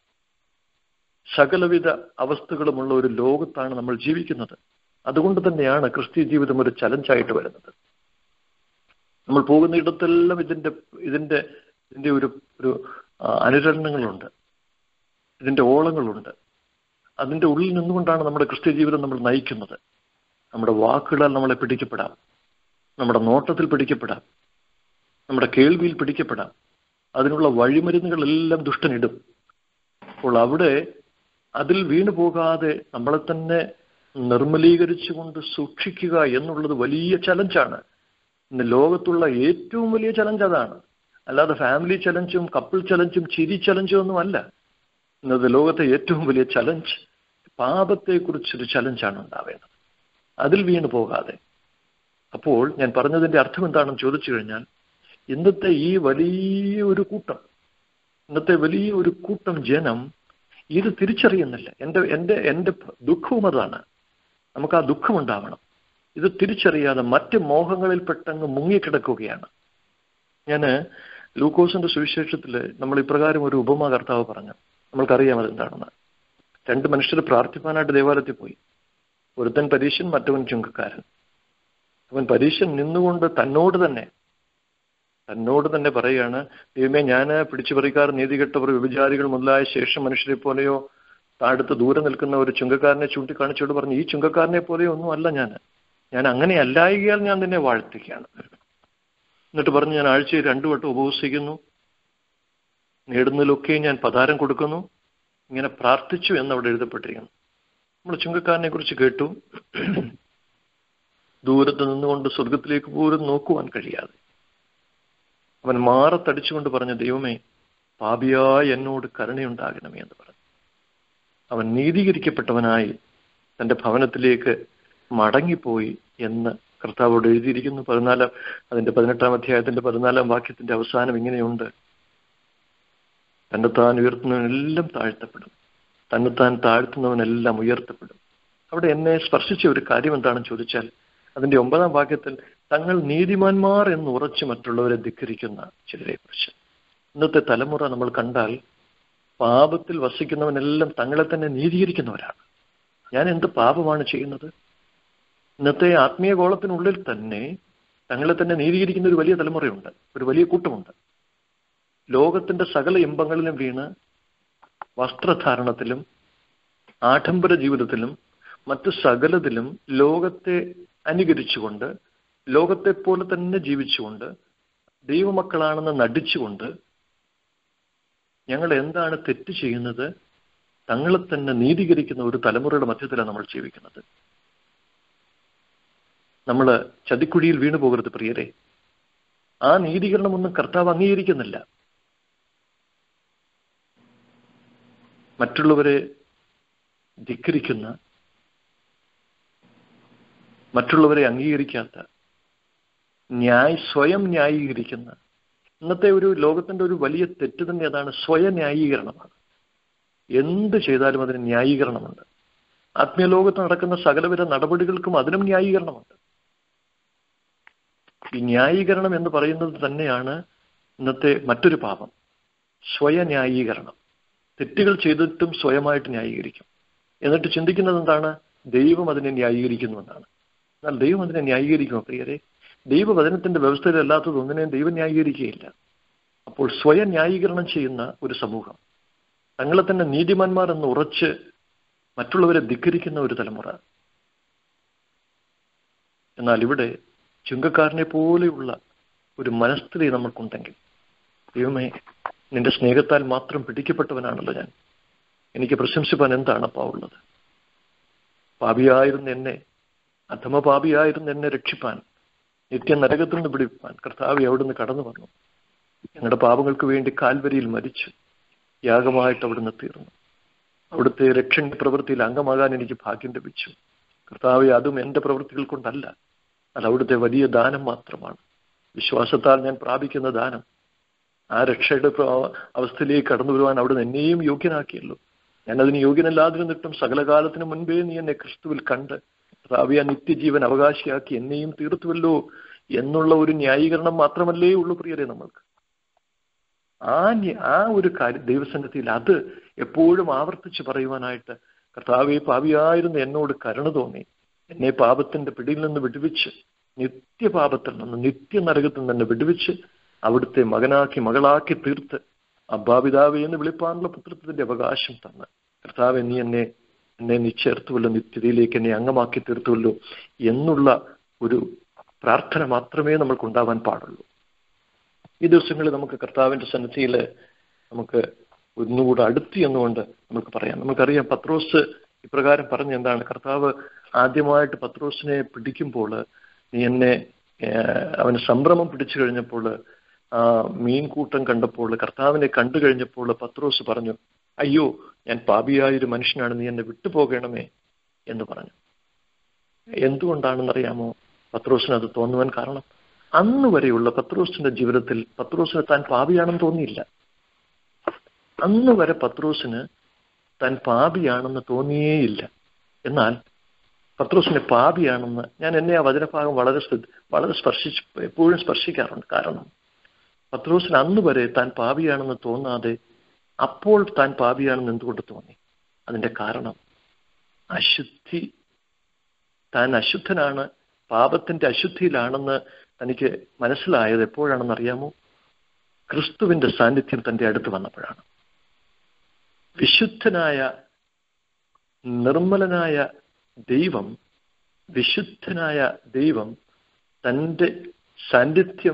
സകലവിധ അവസ്ഥകളുമുള്ള ഒരു ലോകത്താണ് നമ്മൾ ജീവിക്കുന്നത് അതുകൊണ്ട് തന്നെയാണ് ക്രിസ്ത്യ ജീവിതം ഒരു ചലഞ്ചായിട്ട് വരുന്നത് നമ്മൾ പോകുന്ന ഇടത്തെല്ലാം ഇതിന്റെ ഇതിന്റെ ഇതിന്റെ ഒരു ഒരു ആ, അനുരണനങ്ങളുണ്ട് ഇതിന്റെ ഓളങ്ങളുണ്ട് അതിന്റെ ഉള്ളിൽ നിന്നുകൊണ്ടാണ് നമ്മുടെ ക്രിസ്ത്യ ജീവിതം നമ്മൾ നയിക്കുന്നത് നമ്മുടെ വാക്കുകളാൽ നമ്മളെ പിടിക്കപ്പെടാം നമ്മുടെ നോട്ടത്തിൽ പിടിക്കപ്പെടാം നമ്മുടെ കേൾവിയിൽ പിടിക്കപ്പെടാം അതിനുള്ള വഴിമരുന്നുകളെല്ലാം ദുഷ്ടനിടും അപ്പോൾ അവിടെ അതിൽ വീണു പോകാതെ നമ്മളെ തന്നെ നിർമ്മലീകരിച്ചുകൊണ്ട് സൂക്ഷിക്കുക എന്നുള്ളത് വലിയ ചലഞ്ചാണ് ഇന്ന് ലോകത്തുള്ള ഏറ്റവും വലിയ ചലഞ്ച് അതാണ് അല്ലാതെ ഫാമിലി ചലഞ്ചും കപ്പിൾ ചലഞ്ചും ചിരി ചലഞ്ചും ഒന്നും അല്ല ഇന്നത്തെ ലോകത്തെ ഏറ്റവും വലിയ ചലഞ്ച് പാപത്തെക്കുറിച്ചൊരു ചലഞ്ചാണ് ഉണ്ടാവേണ്ടത് അതിൽ വീണു പോകാതെ അപ്പോൾ ഞാൻ പറഞ്ഞതിന്റെ അർത്ഥം എന്താണെന്ന് ചോദിച്ചു കഴിഞ്ഞാൽ ഇന്നത്തെ ഈ വലിയ ഒരു കൂട്ടം ഇന്നത്തെ വലിയ ഒരു കൂട്ടം ജനം ഇത് തിരിച്ചറിയുന്നില്ല എൻ്റെ എൻ്റെ എൻ്റെ ദുഃഖവും അതാണ് നമുക്ക് ആ ദുഃഖം ഉണ്ടാവണം ഇത് തിരിച്ചറിയാതെ മറ്റ് മോഹങ്ങളിൽ പെട്ടങ്ങ് മുങ്ങിക്കിടക്കുകയാണ് ഞാൻ ലൂക്കോസിന്റെ സുവിശേഷത്തിൽ നമ്മൾ ഇപ്രകാരം ഒരു ഉപമ കർത്താവ് പറഞ്ഞു നമ്മൾക്കറിയാം അതെന്താണെന്ന് രണ്ട് മനുഷ്യർ പ്രാർത്ഥിപ്പാനായിട്ട് ദേവാലയത്തിൽ പോയി ഒരുത്തൻ പരീശൻ മറ്റവൻ ചുങ്കക്കാരൻ അവൻ പരീശൻ നിന്നുകൊണ്ട് തന്നോട് തന്നെ തന്നോട് തന്നെ പറയുകയാണ് ദൈവമേ ഞാൻ പിടിച്ചുപറിക്കാർ നീതികെട്ടവർ വ്യഭിചാരികൾ മുതലായ ശേഷം മനുഷ്യരെ പോലെയോ താഴത്ത് ദൂരെ നിൽക്കുന്ന ഒരു ചുങ്കക്കാരനെ ചൂണ്ടിക്കാണിച്ചോട് പറഞ്ഞു ഈ ചുങ്കക്കാരനെ പോലെയോ ഒന്നും അല്ല ഞാൻ ഞാൻ അങ്ങനെ അല്ലായികയാൽ ഞാൻ നിന്നെ വാഴ്ത്തിക്കുകയാണ് എന്നിട്ട് പറഞ്ഞ് ഞാൻ ആഴ്ചയിൽ രണ്ടു വട്ടം ഉപവസിക്കുന്നു നേടുന്നതിലൊക്കെ ഞാൻ പതാരം കൊടുക്കുന്നു ഇങ്ങനെ പ്രാർത്ഥിച്ചു എന്നവിടെ എഴുതപ്പെട്ടിരിക്കുന്നു നമ്മൾ ചുങ്കക്കാരനെ കുറിച്ച് കേട്ടു ദൂരത്ത് നിന്നുകൊണ്ട് സ്വർഗത്തിലേക്ക് പോലും നോക്കുവാൻ കഴിയാതെ അവൻ മാറത്തടിച്ചുകൊണ്ട് പറഞ്ഞ ദൈവമേ പാപിയായ എന്നോട് കരുണയുണ്ടാകണമേ എന്ന് പറഞ്ഞു അവൻ നീതീകരിക്കപ്പെട്ടവനായി തന്റെ ഭവനത്തിലേക്ക് മടങ്ങിപ്പോയി എന്ന് കർത്താവോട് എഴുതിയിരിക്കുന്നു പതിനാലാം അതിന്റെ പതിനെട്ടാം അധ്യായത്തിന്റെ പതിനാലാം വാക്യത്തിന്റെ അവസാനം ഇങ്ങനെയുണ്ട് തന്നെത്താൻ ഉയർത്തുന്നവനെല്ലാം താഴ്ത്തപ്പെടും തന്നെത്താൻ താഴ്ത്തുന്നവനെല്ലാം ഉയർത്തപ്പെടും അവിടെ എന്നെ സ്പർശിച്ച ഒരു കാര്യം എന്താണെന്ന് ചോദിച്ചാൽ അതിന്റെ ഒമ്പതാം വാക്യത്തിൽ തങ്ങൾ നീതിമാന്മാർ എന്ന് ഉറച്ചു മറ്റുള്ളവരെ ധിക്കരിക്കുന്ന ചിലരെ കുറിച്ച് ഇന്നത്തെ തലമുറ നമ്മൾ കണ്ടാൽ പാപത്തിൽ വസിക്കുന്നവനെല്ലാം തങ്ങളെ തന്നെ നീതീകരിക്കുന്നവരാണ് ഞാൻ എന്ത് പാപമാണ് ചെയ്യുന്നത് ഇന്നത്തെ ആത്മീയ ഗോളത്തിനുള്ളിൽ തന്നെ തങ്ങളെ തന്നെ നീതീകരിക്കുന്ന ഒരു വലിയ തലമുറയുണ്ട് ഒരു വലിയ കൂട്ടമുണ്ട് ലോകത്തിന്റെ സകല ഇമ്പങ്ങളിലും വീണ് വസ്ത്രധാരണത്തിലും ആഡംബര ജീവിതത്തിലും മറ്റു സകലത്തിലും ലോകത്തെ അനുകരിച്ചുകൊണ്ട് ലോകത്തെ പോലെ തന്നെ ജീവിച്ചുകൊണ്ട് ദൈവമക്കളാണെന്ന് നടിച്ചുകൊണ്ട് ഞങ്ങൾ എന്താണ് തെറ്റ് ചെയ്യുന്നത് തങ്ങളെ തന്നെ നീതീകരിക്കുന്ന ഒരു തലമുറയുടെ മധ്യത്തിലാണ് നമ്മൾ ജീവിക്കുന്നത് നമ്മൾ ചതിക്കുഴിയിൽ വീണു പോകരുത് പ്രിയരെ ആ നീതീകരണമൊന്നും കർത്താവ് അംഗീകരിക്കുന്നില്ല മറ്റുള്ളവരെ ധിക്കരിക്കുന്ന മറ്റുള്ളവരെ അംഗീകരിക്കാത്ത ന്യായ സ്വയം ന്യായീകരിക്കുന്ന ഇന്നത്തെ ഒരു ലോകത്തിന്റെ ഒരു വലിയ തെറ്റ് തന്നെ അതാണ് സ്വയം ന്യായീകരണമാണ് എന്ത് ചെയ്താലും അതിന് ന്യായീകരണമുണ്ട് ആത്മീയ ലോകത്ത് നടക്കുന്ന സകലവിധ നടപടികൾക്കും അതിനും ന്യായീകരണമുണ്ട് ഈ ന്യായീകരണം എന്ന് പറയുന്നത് തന്നെയാണ് ഇന്നത്തെ മറ്റൊരു പാപം സ്വയന്യായീകരണം തെറ്റുകൾ ചെയ്തിട്ടും സ്വയമായിട്ട് ന്യായീകരിക്കും എന്നിട്ട് ചിന്തിക്കുന്നത് എന്താണ് ദൈവം അതിനെ ന്യായീകരിക്കുന്നു എന്നാണ് എന്നാൽ ദൈവം അതിനെ ന്യായീകരിക്കുമോ പ്രിയരെ ദൈവവചനത്തിന്റെ വ്യവസ്ഥയിലല്ലാത്തത് ഒന്നിനെയും ദൈവം ന്യായീകരിക്കുകയില്ല അപ്പോൾ സ്വയം ന്യായീകരണം ചെയ്യുന്ന ഒരു സമൂഹം തങ്ങളെ തന്നെ നീതിമാന്മാർ എന്ന് ഉറച്ച് മറ്റുള്ളവരെ ധിക്കരിക്കുന്ന ഒരു തലമുറ എന്നാൽ ഇവിടെ ചുങ്കക്കാരനെ പോലെയുള്ള ഒരു മനസ്ഥിതി നമുക്കുണ്ടെങ്കിൽ ദൈവമേ നിന്റെ സ്നേഹത്താൽ മാത്രം പിടിക്കപ്പെട്ടവനാണല്ലോ ഞാൻ എനിക്ക് പ്രശംസിപ്പാൻ എന്താണപ്പാ ഉള്ളത് പാപിയായിരുന്ന എന്നെ അധമ പാപിയായിരുന്ന എന്നെ രക്ഷിപ്പാൻ നിത്യ നരകത്തിൽ നിന്ന് പിടിപ്പാൻ കർത്താവ് അവിടുന്ന് കടന്നു വന്നു ഞങ്ങളുടെ പാപങ്ങൾക്ക് വേണ്ടി കാൽവരിയിൽ മരിച്ചു യാഗമായിട്ട് അവിടുന്ന് തീർന്നു അവിടുത്തെ രക്ഷണ പ്രവൃത്തിയിൽ അംഗമാകാൻ എനിക്ക് ഭാഗ്യം ലഭിച്ചു കർത്താവ് അതും എൻ്റെ പ്രവൃത്തികൾ കൊണ്ടല്ല അത് അവിടുത്തെ വലിയ ദാനം മാത്രമാണ് വിശ്വാസത്താൽ ഞാൻ പ്രാപിക്കുന്ന ദാനം ആ രക്ഷയുടെ അവസ്ഥയിലേക്ക് കടന്നു വരുവാൻ അവിടുന്ന് എന്നെയും യോഗ്യനാക്കിയല്ലോ ഞാൻ അതിന് യോഗ്യനല്ലാതിരുന്നിട്ടും സകലകാലത്തിന് മുൻപേ നീ എന്നെ ക്രിസ്തുവിൽ കണ്ട് കർത്താവ് ആ നിത്യജീവൻ അവകാശിയാക്കി എന്നെയും തീർത്തുവല്ലോ എന്നുള്ള ഒരു ന്യായീകരണം മാത്രമല്ലേ ഉള്ളൂ പ്രിയരെ നമ്മൾക്ക് ആ ആ ഒരു കാര്യം ദൈവസന്നിധിയിൽ അത് എപ്പോഴും ആവർത്തിച്ച് പറയുവാനായിട്ട് കർത്താവെ പാപിയായിരുന്ന എന്നോട് കരുണ തോന്നി എന്നെ പാപത്തിന്റെ പിടിയിൽ നിന്ന് വിടുവിച്ച് നിത്യപാപത്തിൽ നിന്ന് നിത്യനരകത്തിൽ നിന്ന് വിടുവിച്ച് അവിടുത്തെ മകനാക്കി മകളാക്കി തീർത്ത് അബ്ബാപിതാവേ എന്ന് വിളിപ്പാനുള്ള പുത്രത്വത്തിന്റെ അവകാശം തന്ന് കർത്താവ് നീ എന്നെ എന്നെ നീ ചേർത്തുവല്ലോ നിത്യതയിലേക്ക് എന്നെ അംഗമാക്കി തീർത്തുവല്ലോ എന്നുള്ള ഒരു പ്രാർത്ഥന മാത്രമേ നമ്മൾക്ക് ഉണ്ടാവാൻ പാടുള്ളൂ ഈ ദിവസങ്ങളിൽ നമുക്ക് കർത്താവിന്റെ സന്നിധിയിൽ നമുക്ക് ഒന്നുകൂടെ അടുത്ത് എന്നുകൊണ്ട് നമുക്ക് പറയാം നമുക്കറിയാം പത്രോസ് ഇപ്രകാരം പറഞ്ഞ എന്താണ് കർത്താവ് ആദ്യമായിട്ട് പത്രോസിനെ പിടിക്കുമ്പോൾ നീ എന്നെ ഏഹ്, അവന് സംഭ്രമം പിടിച്ചു കഴിഞ്ഞപ്പോൾ ആ മീൻകൂട്ടം കണ്ടപ്പോൾ കർത്താവിനെ കണ്ടു കഴിഞ്ഞപ്പോൾ പത്രോസ് പറഞ്ഞു അയ്യോ ഞാൻ പാപിയായൊരു മനുഷ്യനാണ് നീ എന്നെ വിട്ടുപോകണമേ എന്ന് പറഞ്ഞു എന്തുകൊണ്ടാണെന്നറിയാമോ പത്രോസിന് അത് തോന്നുവാൻ കാരണം അന്ന് വരെയുള്ള പത്രോസിന്റെ ജീവിതത്തിൽ പത്രോസിന് താൻ പാപിയാണെന്ന് തോന്നിയില്ല അന്ന് വരെ പത്രോസിന് താൻ പാപിയാണെന്ന് തോന്നിയേയില്ല എന്നാൽ പത്രോസിന് പാപിയാണെന്ന് ഞാൻ എന്നെ ആ വചനഭാഗം വളരെ ശ്രദ്ധ- വളരെ സ്പർശിച്ച് എപ്പോഴും സ്പർശിക്കാറുണ്ട് കാരണം പത്രോസിന് അന്ന് വരെ താൻ പാപിയാണെന്ന് തോന്നാതെ അപ്പോൾ താൻ പാപിയാണെന്ന് എന്തുകൊണ്ട് തോന്നി അതിന്റെ കാരണം അശുദ്ധി താൻ അശുദ്ധനാണ് പാപത്തിന്റെ അശുദ്ധിയിലാണെന്ന് തനിക്ക് മനസ്സിലായത് എപ്പോഴാണെന്ന് അറിയാമോ ക്രിസ്തുവിന്റെ സാന്നിധ്യം തന്റെ അടുത്ത് വന്നപ്പോഴാണ് വിശുദ്ധനായ നിർമ്മലനായ ദൈവം വിശുദ്ധനായ ദൈവം തൻ്റെ സാന്നിധ്യം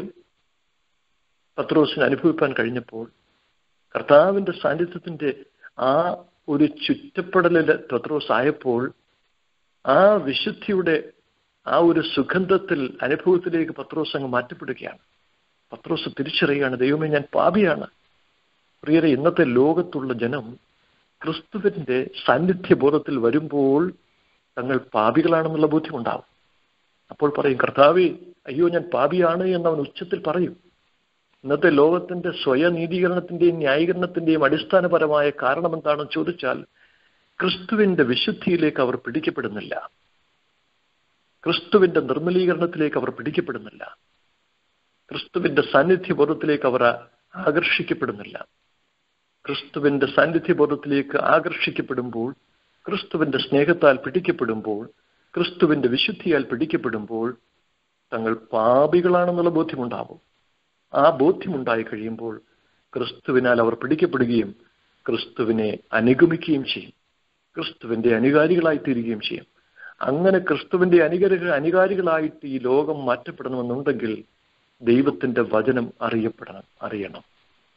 പത്രോസിന് അനുഭവിപ്പാൻ കഴിഞ്ഞപ്പോൾ കർത്താവിന്റെ സാന്നിധ്യത്തിന്റെ ആ ഒരു ചുറ്റപ്പെടലില് പത്രോസ് ആയപ്പോൾ ആ വിശുദ്ധിയുടെ ആ ഒരു സുഗന്ധത്തിൽ അനുഭവത്തിലേക്ക് പത്രോസ് അങ്ങ് മാറ്റപ്പെടുകയാണ് പത്രോസ് തിരിച്ചറിയുകയാണ് ദൈവമേ ഞാൻ പാപിയാണ് പ്രിയരെ ഇന്നത്തെ ലോകത്തുള്ള ജനം ക്രിസ്തുവിന്റെ സാന്നിധ്യബോധത്തിൽ വരുമ്പോൾ തങ്ങൾ പാപികളാണെന്നുള്ള ബോധ്യമുണ്ടാവും അപ്പോൾ പറയും കർത്താവേ അയ്യോ ഞാൻ പാപിയാണ് എന്ന് അവൻ ഉച്ചത്തിൽ പറയും ഇന്നത്തെ ലോകത്തിന്റെ സ്വയനീതീകരണത്തിന്റെയും ന്യായീകരണത്തിന്റെയും അടിസ്ഥാനപരമായ കാരണം എന്താണെന്ന് ചോദിച്ചാൽ ക്രിസ്തുവിന്റെ വിശുദ്ധിയിലേക്ക് അവർ പിടിക്കപ്പെടുന്നില്ല ക്രിസ്തുവിന്റെ നിർമ്മലീകരണത്തിലേക്ക് അവർ പിടിക്കപ്പെടുന്നില്ല ക്രിസ്തുവിന്റെ സാന്നിധ്യബോധത്തിലേക്ക് അവർ ആകർഷിക്കപ്പെടുന്നില്ല ക്രിസ്തുവിന്റെ സാന്നിധ്യബോധത്തിലേക്ക് ആകർഷിക്കപ്പെടുമ്പോൾ ക്രിസ്തുവിന്റെ സ്നേഹത്താൽ പിടിക്കപ്പെടുമ്പോൾ ക്രിസ്തുവിന്റെ വിശുദ്ധിയാൽ പിടിക്കപ്പെടുമ്പോൾ തങ്ങൾ പാപികളാണെന്നുള്ള ബോധ്യമുണ്ടാവും ആ ബോധ്യമുണ്ടായി കഴിയുമ്പോൾ ക്രിസ്തുവിനാൽ അവർ പിടിക്കപ്പെടുകയും ക്രിസ്തുവിനെ അനുഗമിക്കുകയും ചെയ്യും ക്രിസ്തുവിന്റെ അനുകാരികളായി തീരുകയും ചെയ്യും അങ്ങനെ ക്രിസ്തുവിന്റെ അനുകര അനുകാരികളായിട്ട് ഈ ലോകം മാറ്റപ്പെടണമെന്നുണ്ടെങ്കിൽ ദൈവത്തിന്റെ വചനം അറിയപ്പെടണം അറിയണം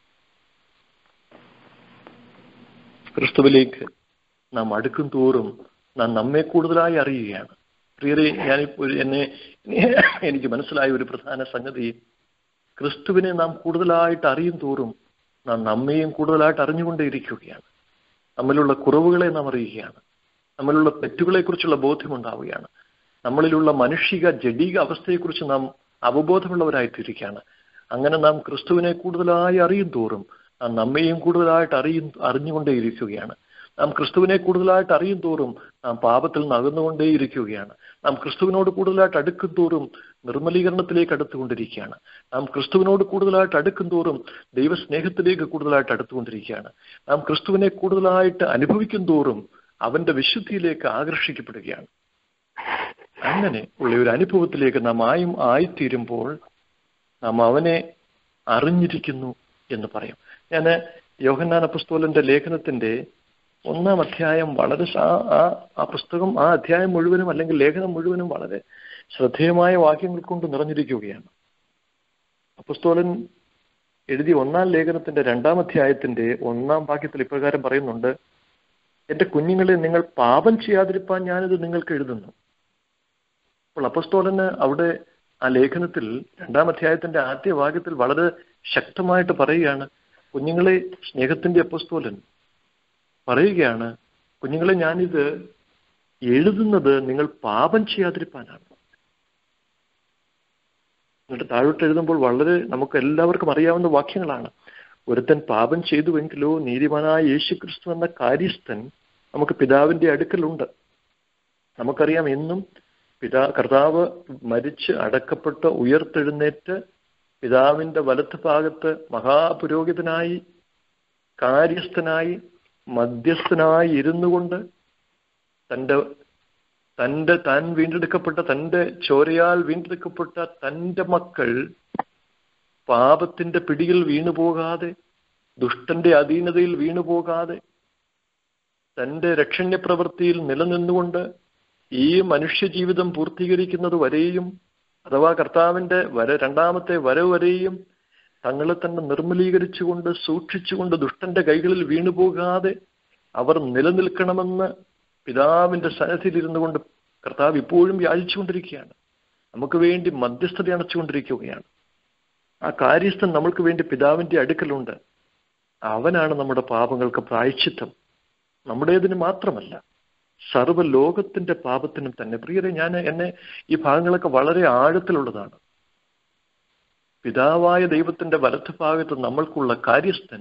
ക്രിസ്തുവിലേക്ക് നാം അടുക്കും തോറും നാം നമ്മെ കൂടുതലായി അറിയുകയാണ് പ്രിയരെ ഞാനിപ്പോൾ എന്നെ എനിക്ക് മനസ്സിലായ ഒരു പ്രധാന സംഗതി ക്രിസ്തുവിനെ നാം കൂടുതലായിട്ട് അറിയും തോറും നാം നമ്മെയും കൂടുതലായിട്ട് അറിഞ്ഞുകൊണ്ടേയിരിക്കുകയാണ് നമ്മളിലുള്ള കുറവുകളെ നാം അറിയുകയാണ് നമ്മളിലുള്ള തെറ്റുകളെക്കുറിച്ചുള്ള ബോധ്യമുണ്ടാവുകയാണ് നമ്മളിലുള്ള മാനുഷിക ജഡീക അവസ്ഥയെക്കുറിച്ച് നാം അവബോധമുള്ളവരായിത്തീരുകയാണ് അങ്ങനെ നാം ക്രിസ്തുവിനെ കൂടുതലായി അറിയും തോറും നാം നമ്മെയും കൂടുതലായിട്ട് അറിയും അറിഞ്ഞുകൊണ്ടേയിരിക്കുകയാണ് നാം ക്രിസ്തുവിനെ കൂടുതലായിട്ട് അറിയും തോറും നാം പാപത്തിൽ നിന്ന് അകന്നുകൊണ്ടേയിരിക്കുകയാണ് നാം ക്രിസ്തുവിനോട് കൂടുതലായിട്ട് അടുക്കും തോറും നിർമ്മലീകരണത്തിലേക്ക് അടുത്തുകൊണ്ടിരിക്കുകയാണ് നാം ക്രിസ്തുവിനോട് കൂടുതലായിട്ട് അടുക്കും തോറും ദൈവസ്നേഹത്തിലേക്ക് കൂടുതലായിട്ട് അടുത്തുകൊണ്ടിരിക്കുകയാണ് നാം ക്രിസ്തുവിനെ കൂടുതലായിട്ട് അനുഭവിക്കും തോറും അവന്റെ വിശുദ്ധിയിലേക്ക് ആകർഷിക്കപ്പെടുകയാണ് അങ്ങനെ ഉള്ള ഒരു അനുഭവത്തിലേക്ക് നാം ആയും ആയിത്തീരുമ്പോൾ നാം അവനെ അറിഞ്ഞിരിക്കുന്നു എന്ന് പറയും ഞാൻ യോഹന്നാന പുസ്തോലന്റെ ലേഖനത്തിന്റെ ഒന്നാം അധ്യായം വളരെ ആ- ആ ആ പുസ്തകം ആ അധ്യായം മുഴുവനും അല്ലെങ്കിൽ ലേഖനം മുഴുവനും വളരെ ശ്രദ്ധേയമായ വാക്യങ്ങൾ കൊണ്ട് നിറഞ്ഞിരിക്കുകയാണ് അപ്പസ്തോലൻ എഴുതിയ ഒന്നാം ലേഖനത്തിന്റെ രണ്ടാം അധ്യായത്തിന്റെ ഒന്നാം വാക്യത്തിൽ ഇപ്രകാരം പറയുന്നുണ്ട് എന്റെ കുഞ്ഞുങ്ങളെ നിങ്ങൾ പാപം ചെയ്യാതിരിപ്പാൻ ഞാനിത് നിങ്ങൾക്ക് എഴുതുന്നു അപ്പോൾ അപ്പസ്തോലന് അവിടെ ആ ലേഖനത്തിൽ രണ്ടാം അധ്യായത്തിന്റെ ആദ്യ വാക്യത്തിൽ വളരെ ശക്തമായിട്ട് പറയുകയാണ് കുഞ്ഞുങ്ങളെ സ്നേഹത്തിന്റെ അപ്പസ്തോലൻ പറയുകയാണ് കുഞ്ഞുങ്ങളെ ഞാനിത് എഴുതുന്നത് നിങ്ങൾ പാപം ചെയ്യാതിരിപ്പാനാണ് എന്നിട്ട് താഴോട്ട് എഴുതുമ്പോൾ വളരെ നമുക്ക് എല്ലാവർക്കും അറിയാവുന്ന വാക്യങ്ങളാണ് ഒരുത്തൻ പാപം ചെയ്തുവെങ്കിലോ നീതിമാനായ യേശു ക്രിസ്തു എന്ന കാര്യസ്ഥൻ നമുക്ക് പിതാവിന്റെ അടുക്കലുണ്ട് നമുക്കറിയാം എന്നും പിതാ കർത്താവ് മരിച്ച് അടക്കപ്പെട്ട് ഉയർത്തെഴുന്നേറ്റ് പിതാവിന്റെ വലത്ത് ഭാഗത്ത് മഹാപുരോഹിതനായി കാര്യസ്ഥനായി മധ്യസ്ഥനായി ഇരുന്നു കൊണ്ട് തൻ്റെ തന്റെ താൻ വീണ്ടെടുക്കപ്പെട്ട തന്റെ ചോരയാൽ വീണ്ടെടുക്കപ്പെട്ട തന്റെ മക്കൾ പാപത്തിന്റെ പിടിയിൽ വീണുപോകാതെ ദുഷ്ടന്റെ അധീനതയിൽ വീണുപോകാതെ തന്റെ രക്ഷണ്യ പ്രവൃത്തിയിൽ നിലനിന്നുകൊണ്ട് ഈ മനുഷ്യ ജീവിതം പൂർത്തീകരിക്കുന്നത് വരെയും അഥവാ കർത്താവിന്റെ വര രണ്ടാമത്തെ വരവ് വരെയും തങ്ങളെ തന്നെ നിർമ്മലീകരിച്ചുകൊണ്ട് സൂക്ഷിച്ചുകൊണ്ട് ദുഷ്ടന്റെ കൈകളിൽ വീണുപോകാതെ അവർ നിലനിൽക്കണമെന്ന് പിതാവിന്റെ സന്നിധിയിൽ ഇരുന്നു കൊണ്ട് കർത്താവ് ഇപ്പോഴും യാചിച്ചുകൊണ്ടിരിക്കുകയാണ് നമുക്ക് വേണ്ടി മധ്യസ്ഥത അണച്ചുകൊണ്ടിരിക്കുകയാണ് ആ കാര്യസ്ഥൻ നമ്മൾക്ക് വേണ്ടി പിതാവിന്റെ അടുക്കലുണ്ട് അവനാണ് നമ്മുടെ പാപങ്ങൾക്ക് പ്രായച്ചിത്തം നമ്മുടേതിന് മാത്രമല്ല സർവ്വ ലോകത്തിന്റെ പാപത്തിനും തന്നെ പ്രിയരെ ഞാൻ എന്നെ ഈ ഭാഗങ്ങളൊക്കെ വളരെ ആഴത്തിലുള്ളതാണ് പിതാവായ ദൈവത്തിന്റെ വലത്ത് ഭാഗത്ത് നമ്മൾക്കുള്ള കാര്യസ്ഥൻ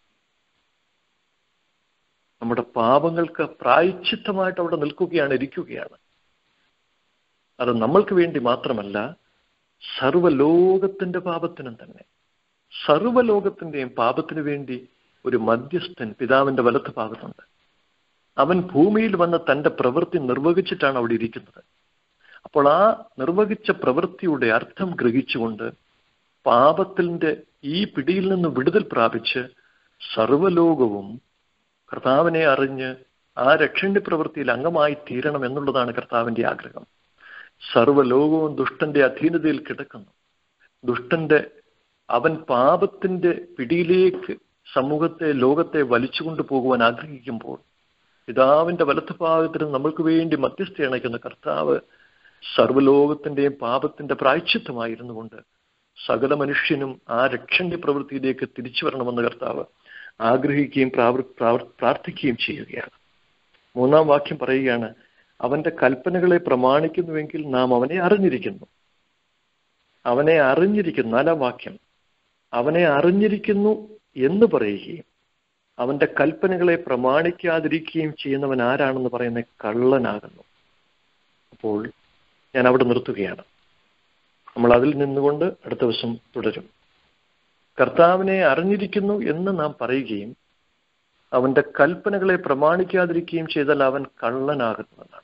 നമ്മുടെ പാപങ്ങൾക്ക് പ്രായച്ചിത്തമായിട്ട് അവിടെ നിൽക്കുകയാണ് ഇരിക്കുകയാണ് അത് നമ്മൾക്ക് വേണ്ടി മാത്രമല്ല സർവ്വലോകത്തിന്റെ പാപത്തിനും തന്നെ സർവ്വലോകത്തിന്റെയും പാപത്തിനു വേണ്ടി ഒരു മധ്യസ്ഥൻ പിതാവിന്റെ വലത്ത് ഭാഗത്തുണ്ട് അവൻ ഭൂമിയിൽ വന്ന് തന്റെ പ്രവൃത്തി നിർവഹിച്ചിട്ടാണ് അവിടെ ഇരിക്കുന്നത് അപ്പോൾ ആ നിർവഹിച്ച പ്രവൃത്തിയുടെ അർത്ഥം ഗ്രഹിച്ചുകൊണ്ട് പാപത്തിന്റെ ഈ പിടിയിൽ നിന്ന് വിടുതൽ പ്രാപിച്ച് സർവ്വലോകവും കർത്താവിനെ അറിഞ്ഞ് ആ രക്ഷണ്യ പ്രവൃത്തിയിൽ അംഗമായി തീരണം എന്നുള്ളതാണ് കർത്താവിന്റെ ആഗ്രഹം സർവ്വലോകവും ദുഷ്ടന്റെ അധീനതയിൽ കിടക്കുന്നു ദുഷ്ടന്റെ അവൻ പാപത്തിന്റെ പിടിയിലേക്ക് സമൂഹത്തെ ലോകത്തെ വലിച്ചുകൊണ്ടു പോകുവാൻ ആഗ്രഹിക്കുമ്പോൾ പിതാവിന്റെ വലത്തുഭാഗത്തിന് നമ്മൾക്ക് വേണ്ടി മധ്യസ്ഥ അണയ്ക്കുന്ന കർത്താവ് സർവ്വലോകത്തിന്റെയും പാപത്തിന്റെ പ്രായച്ചിത്തമായിരുന്നു കൊണ്ട് സകല മനുഷ്യനും ആ രക്ഷണ്യ പ്രവൃത്തിയിലേക്ക് തിരിച്ചു വരണമെന്ന് കർത്താവ് ആഗ്രഹിക്കുകയും പ്രാവർ- പ്രാവർ- പ്രാർത്ഥിക്കുകയും ചെയ്യുകയാണ് മൂന്നാം വാക്യം പറയുകയാണ് അവന്റെ കൽപ്പനകളെ പ്രമാണിക്കുന്നുവെങ്കിൽ നാം അവനെ അറിഞ്ഞിരിക്കുന്നു അവനെ അറിഞ്ഞിരിക്കുന്നു നാലാം വാക്യം അവനെ അറിഞ്ഞിരിക്കുന്നു എന്ന് പറയുകയും അവന്റെ കൽപ്പനകളെ പ്രമാണിക്കാതിരിക്കുകയും ചെയ്യുന്നവൻ ആരാണെന്ന് പറയുന്ന കള്ളനാകുന്നു അപ്പോൾ ഞാൻ അവിടെ നിർത്തുകയാണ് നമ്മൾ അതിൽ നിന്നുകൊണ്ട് അടുത്ത ദിവസം തുടരും കർത്താവിനെ അറിഞ്ഞിരിക്കുന്നു എന്ന് നാം പറയുകയും അവന്റെ കൽപ്പനകളെ പ്രമാണിക്കാതിരിക്കുകയും ചെയ്താൽ അവൻ കള്ളനാകുന്നതാണ്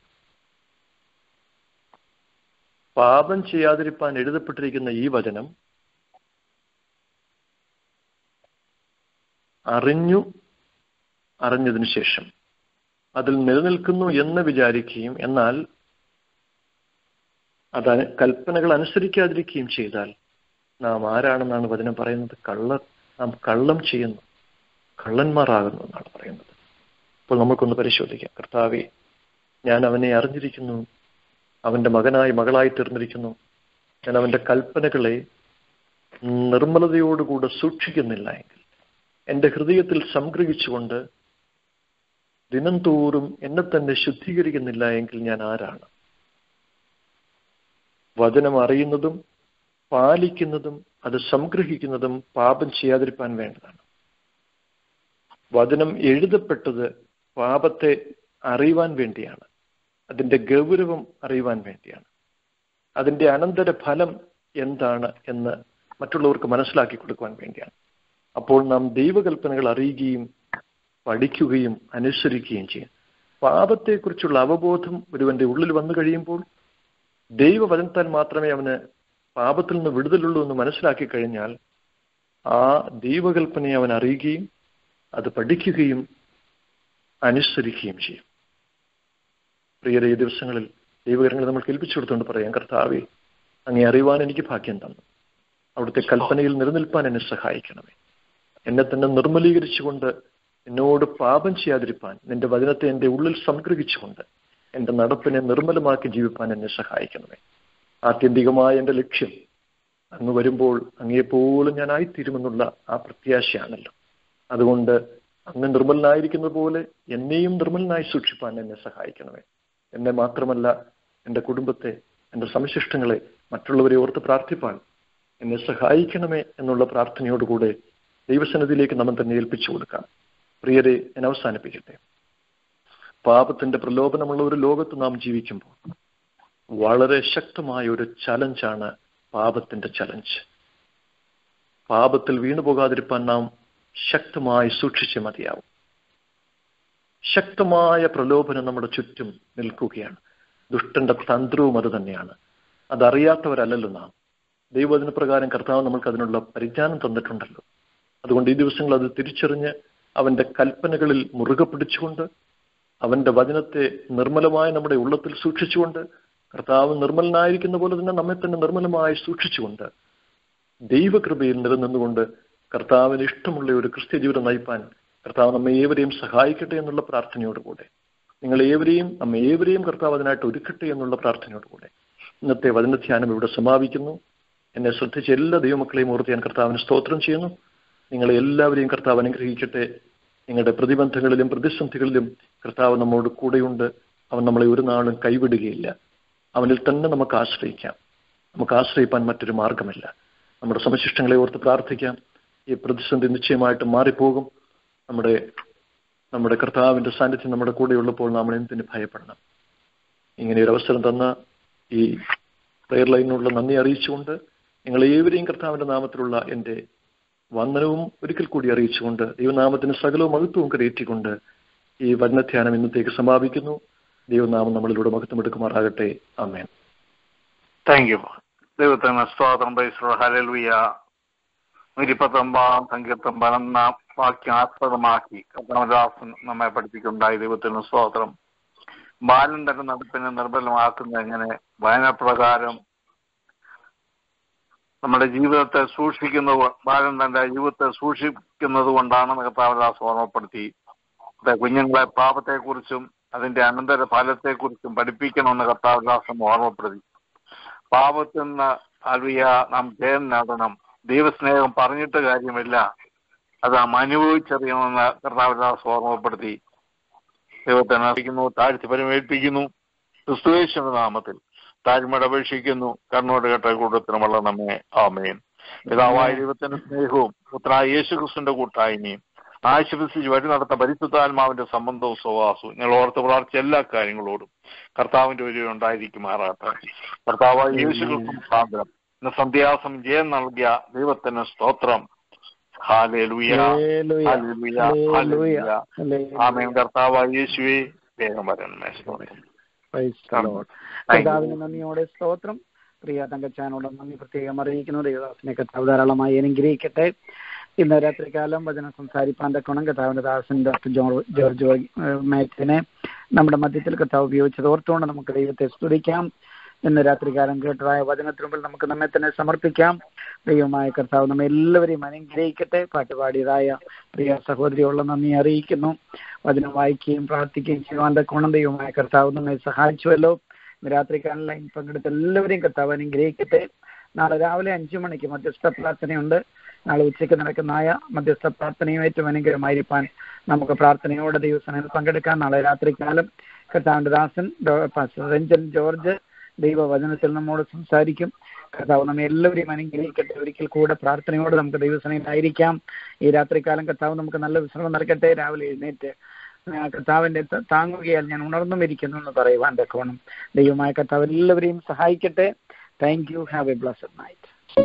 പാപം ചെയ്യാതിരിപ്പാൻ എഴുതപ്പെട്ടിരിക്കുന്ന ഈ വചനം അറിഞ്ഞു അറിഞ്ഞതിന് ശേഷം അതിൽ നിലനിൽക്കുന്നു എന്ന് വിചാരിക്കുകയും എന്നാൽ അത് അനു- കൽപ്പനകൾ അനുസരിക്കാതിരിക്കുകയും ചെയ്താൽ നാം ആരാണെന്നാണ് വചനം പറയുന്നത് കള്ള നാം കള്ളം ചെയ്യുന്നു കള്ളന്മാരാകുന്നു എന്നാണ് പറയുന്നത് അപ്പോൾ നമുക്കൊന്ന് പരിശോധിക്കാം കർത്താവെ ഞാൻ അവനെ അറിഞ്ഞിരിക്കുന്നു അവന്റെ മകനായി മകളായി തീർന്നിരിക്കുന്നു ഞാൻ അവന്റെ കൽപ്പനകളെ നിർമ്മലതയോടുകൂടെ സൂക്ഷിക്കുന്നില്ല എങ്കിൽ എൻ്റെ ഹൃദയത്തിൽ സംഗ്രഹിച്ചുകൊണ്ട് ദിനം തോറും എന്നെ തന്നെ ശുദ്ധീകരിക്കുന്നില്ല എങ്കിൽ ഞാൻ ആരാണ് വചനം അറിയുന്നതും പാലിക്കുന്നതും അത് സംഗ്രഹിക്കുന്നതും പാപം ചെയ്യാതിരിക്കാൻ വേണ്ടതാണ് വചനം എഴുതപ്പെട്ടത് പാപത്തെ അറിയുവാൻ വേണ്ടിയാണ് അതിൻ്റെ ഗൗരവം അറിയുവാൻ വേണ്ടിയാണ് അതിൻ്റെ അനന്തര ഫലം എന്താണ് എന്ന് മറ്റുള്ളവർക്ക് മനസ്സിലാക്കി കൊടുക്കുവാൻ വേണ്ടിയാണ് അപ്പോൾ നാം ദൈവകൽപ്പനകൾ അറിയുകയും പഠിക്കുകയും അനുസരിക്കുകയും ചെയ്യും പാപത്തെക്കുറിച്ചുള്ള അവബോധം ഒരുവന്റെ ഉള്ളിൽ വന്നു കഴിയുമ്പോൾ ദൈവവചനത്താൽ മാത്രമേ അവന് പാപത്തിൽ നിന്ന് വിടുതലുള്ളൂ എന്ന് മനസ്സിലാക്കി കഴിഞ്ഞാൽ ആ ദൈവകൽപ്പനയെ അവൻ അറിയുകയും അത് പഠിക്കുകയും അനുസരിക്കുകയും ചെയ്യും പ്രിയരെ ഈ ദിവസങ്ങളിൽ ദൈവകരങ്ങൾ നമ്മൾ കേൾപ്പിച്ചു കൊടുത്തുകൊണ്ട് പറയാം കർത്താവെ അങ്ങേ അറിയുവാൻ എനിക്ക് ഭാഗ്യം തന്നു അവിടുത്തെ കൽപ്പനയിൽ നിലനിൽപ്പാൻ എന്നെ സഹായിക്കണമേ എന്നെ തന്നെ നിർമ്മലീകരിച്ചുകൊണ്ട് എന്നോട് പാപം ചെയ്യാതിരിപ്പാൻ നിന്റെ വചനത്തെ എൻ്റെ ഉള്ളിൽ സംഗ്രഹിച്ചുകൊണ്ട് എൻ്റെ നടപ്പിനെ നിർമ്മലമാക്കി ജീവിപ്പാൻ എന്നെ സഹായിക്കണമേ ആത്യന്തികമായ എൻ്റെ ലക്ഷ്യം അങ്ങ് വരുമ്പോൾ അങ്ങേപ്പോലും ഞാൻ ആയിത്തീരുമെന്നുള്ള ആ പ്രത്യാശയാണല്ലോ അതുകൊണ്ട് അങ്ങ് നിർമ്മലനായിരിക്കുന്നത് പോലെ എന്നെയും നിർമ്മലനായി സൂക്ഷിപ്പാൻ എന്നെ സഹായിക്കണമേ എന്നെ മാത്രമല്ല എൻ്റെ കുടുംബത്തെ എൻ്റെ സംശിഷ്ടങ്ങളെ മറ്റുള്ളവരെ ഓർത്ത് പ്രാർത്ഥിപ്പാൻ എന്നെ സഹായിക്കണമേ എന്നുള്ള പ്രാർത്ഥനയോടുകൂടെ ദൈവസന്നിധിയിലേക്ക് നമ്മൾ തന്നെ ഏൽപ്പിച്ചു കൊടുക്കാം പ്രിയരെ ഞാൻ അവസാനിപ്പിക്കട്ടെ പാപത്തിന്റെ പ്രലോഭനമുള്ള ഒരു ലോകത്ത് നാം ജീവിക്കുമ്പോൾ വളരെ ശക്തമായ ഒരു ചലഞ്ചാണ് പാപത്തിന്റെ ചലഞ്ച് പാപത്തിൽ വീണു പോകാതിരിപ്പാൻ നാം ശക്തമായി സൂക്ഷിച്ച് മതിയാവും ശക്തമായ പ്രലോഭനം നമ്മുടെ ചുറ്റും നിൽക്കുകയാണ് ദുഷ്ടന്റെ തന്ത്രവും അത് തന്നെയാണ് അതറിയാത്തവരല്ലല്ലോ നാം ദൈവവചന പ്രകാരം കർത്താവ് നമ്മൾക്ക് അതിനുള്ള പരിജ്ഞാനം തന്നിട്ടുണ്ടല്ലോ അതുകൊണ്ട് ഈ ദിവസങ്ങൾ അത് തിരിച്ചറിഞ്ഞ് അവന്റെ കൽപ്പനകളിൽ മുറുകെ പിടിച്ചുകൊണ്ട് അവന്റെ വചനത്തെ നിർമ്മലമായി നമ്മുടെ ഉള്ളത്തിൽ സൂക്ഷിച്ചുകൊണ്ട് കർത്താവ് നിർമ്മലനായിരിക്കുന്ന പോലെ തന്നെ നമ്മെ തന്നെ നിർമ്മലമായി സൂക്ഷിച്ചുകൊണ്ട് ദൈവകൃപയിൽ നിലനിന്നുകൊണ്ട് കർത്താവിന് ഇഷ്ടമുള്ള ഒരു ക്രിസ്ത്യ ജീവിതം നയിപ്പാൻ കർത്താവ് നമ്മെ ഏവരെയും സഹായിക്കട്ടെ എന്നുള്ള പ്രാർത്ഥനയോടുകൂടെ നിങ്ങൾ ഏവരെയും നമ്മെ ഏവരെയും കർത്താവ് അതിനായിട്ട് ഒരുക്കട്ടെ എന്നുള്ള പ്രാർത്ഥനയോടുകൂടെ ഇന്നത്തെ വചനധ്യാനം ഇവിടെ സമാപിക്കുന്നു എന്നെ ശ്രദ്ധിച്ച എല്ലാ ദൈവമക്കളെയും ഓർത്ത് ഞാൻ കർത്താവിന് സ്തോത്രം ചെയ്യുന്നു നിങ്ങളെ എല്ലാവരെയും കർത്താവ് അനുഗ്രഹിക്കട്ടെ നിങ്ങളുടെ പ്രതിബന്ധങ്ങളിലും പ്രതിസന്ധികളിലും കർത്താവ് നമ്മോട് കൂടെയുണ്ട് അവൻ നമ്മളെ ഒരു നാളും കൈവിടുകയില്ല അവനിൽ തന്നെ നമുക്ക് ആശ്രയിക്കാം നമുക്ക് ആശ്രയിപ്പാൻ മറ്റൊരു മാർഗമില്ല നമ്മുടെ സമശിഷ്ടങ്ങളെ ഓർത്ത് പ്രാർത്ഥിക്കാം ഈ പ്രതിസന്ധി നിശ്ചയമായിട്ട് മാറിപ്പോകും നമ്മുടെ നമ്മുടെ കർത്താവിന്റെ സാന്നിധ്യം നമ്മുടെ കൂടെയുള്ളപ്പോൾ നമ്മൾ എന്തിന് ഭയപ്പെടണം ഇങ്ങനെ ഒരു അവസരം തന്ന ഈ പ്രെയർ ലൈനിനുള്ള നന്ദി അറിയിച്ചുകൊണ്ട് നിങ്ങൾ ഏവരെയും കർത്താവിന്റെ നാമത്തിലുള്ള എൻ്റെ വന്ദനവും ഒരിക്കൽ കൂടി അറിയിച്ചുകൊണ്ട് ദൈവനാമത്തിന് സകലവും മഹത്വവും കരയേറ്റിക്കൊണ്ട് ഈ വചനധ്യാനം ഇന്നത്തേക്ക് സമാപിക്കുന്നു ദൈവനാമം നമ്മളിലൂടെ മഹത്വം എടുക്കുമാറാകട്ടെ അമ്മേൻ താങ്ക് യു ദൈവത്തിന് സ്തോത്രം പൈസ ഹലലുയ നൂറ്റിപ്പത്തൊമ്പതാം സങ്കീർത്തം പതിനൊന്നാം വാക്യം ആസ്പദമാക്കി കർത്താമദാസൻ നമ്മെ പഠിപ്പിക്കുണ്ടായി ദൈവത്തിന് സ്തോത്രം ബാലൻ തന്റെ നടപ്പിനെ നിർബലമാക്കുന്നത് എങ്ങനെ വചനപ്രകാരം നമ്മുടെ ജീവിതത്തെ സൂക്ഷിക്കുന്ന ബാലൻ തന്റെ ജീവിതത്തെ സൂക്ഷിക്കുന്നത് കൊണ്ടാണ് കർത്താവദാസ് ഓർമ്മപ്പെടുത്തി അത് കുഞ്ഞുങ്ങളെ പാപത്തെക്കുറിച്ചും അതിന്റെ അനന്തര ഫലത്തെക്കുറിച്ചും പഠിപ്പിക്കണമെന്ന് കർത്താവദാസം ഓർമ്മപ്പെടുത്തി പാപത്തിൽ നിന്ന് അലിയ നാം ജയം നേടണം ദൈവസ്നേഹം പറഞ്ഞിട്ട് കാര്യമില്ല അത് നാം അനുഭവിച്ചറിയണമെന്ന് കർത്താവദാസ് ഓർമ്മപ്പെടുത്തി ദൈവത്തെ അറിയിക്കുന്നു താഴ്ത്തി പരമേൽപ്പിക്കുന്നു ക്രിസ്തുവേശ്വര നാമത്തിൽ താഴ്മയുടെ അപേക്ഷിക്കുന്നു കർണോട് കേട്ട കൂട്ടത്തിനുമുള്ള നമ്മെ ആമേൻ പിതാവായ ദൈവത്തിന്റെ സ്നേഹവും പുത്രായ യേശു ക്രിസ്തുന്റെ കൂട്ടായ്മയും ആശീർവദിച്ച് വഴി നടത്ത പരിശുദ്ധാത്മാവിന്റെ സംബന്ധവും സ്വവാസവും ഞങ്ങൾ ഓർത്ത് പ്രാർത്ഥിച്ച എല്ലാ കാര്യങ്ങളോടും കർത്താവിന്റെ ഒരു ഉണ്ടായിരിക്കുമാറാട്ടെ കർത്താവായ യേശു ക്രിസ്തു മുഖാന്തരം ഇന്ന് സന്ധ്യാസം ജയം നൽകിയ ദൈവത്തിന് സ്തോത്രം ഹാലേലുയ ഹാലേലുയ ഹാലേലുയ ആമേൻ കർത്താവായ യേശുവേ വേഗം വരണമേ സ്തോത്രം കർത്താവിന് നന്ദിയോടെ സ്തോത്രം പ്രിയ തങ്കച്ചാനോട് നന്ദി പ്രത്യേകം അറിയിക്കുന്നു ദേവദാസിനെ കർത്താവ് ധാരാളമായി അനുഗ്രഹിക്കട്ടെ ഇന്ന് രാത്രികാലം വചനം സംസാരിപ്പാൻ തക്കണം കർത്താവിന്റെ ദാസൻ ഡോക്ടർ ജോർജ് മാറ്റിനെ നമ്മുടെ മധ്യത്തിൽ കർത്താവ് ഉപയോഗിച്ചത് ഓർത്തുകൊണ്ട് നമുക്ക് ദൈവത്തെ സ്തുതിക്കാം ഇന്ന് രാത്രികാലം കേട്ടതായ വചനത്തിന് മുമ്പിൽ നമുക്ക് നമ്മെ തന്നെ സമർപ്പിക്കാം ദൈവമായ കർത്താവ് നമ്മെ എല്ലാവരെയും അനുഗ്രഹിക്കട്ടെ പാട്ടുപാടിയതായ പ്രിയ സഹോദരിയുള്ള നന്ദി അറിയിക്കുന്നു വചനം വായിക്കുകയും പ്രാർത്ഥിക്കുകയും ചെയ്യുവാൻ തക്കോണം ദൈവമായ കർത്താവ് നമ്മെ സഹായിച്ചുവല്ലോ ഇന്ന് രാത്രികാലം ലൈൻ പങ്കെടുത്ത എല്ലാവരെയും കർത്താവ് അനുഗ്രഹിക്കട്ടെ നാളെ രാവിലെ അഞ്ചു മണിക്ക് മധ്യസ്ഥ പ്രാർത്ഥനയുണ്ട് നാളെ ഉച്ചയ്ക്ക് നടക്കുന്നതായ മധ്യസ്ഥ പ്രാർത്ഥനയും ഏറ്റവും അനുഗ്രഹമായിരിക്കാൻ നമുക്ക് പ്രാർത്ഥനയോടെ ദിവസങ്ങളിൽ പങ്കെടുക്കാം നാളെ രാത്രികാലം കർത്താവിന്റെ ദാസൻ രഞ്ജൻ ജോർജ് ദൈവവചനത്തിൽ നമ്മോട് സംസാരിക്കും കർത്താവ് നമ്മെ എല്ലാവരെയും അനുഗ്രഹിക്കട്ടെ ഒരിക്കൽ കൂടെ പ്രാർത്ഥനയോടെ നമുക്ക് ദൈവസനയിലായിരിക്കാം ഈ രാത്രികാലം കർത്താവ് നമുക്ക് നല്ല വിശ്രമം നൽകട്ടെ രാവിലെ എഴുന്നേറ്റ് കർത്താവിന്റെ താങ്ങുകയാൽ ഞാൻ ഉണർന്നും ഇരിക്കുന്നു എന്ന് പറയുവാൻ തക്കോണം ദൈവമായ കർത്താവ് എല്ലാവരെയും സഹായിക്കട്ടെ thank you have a blessed night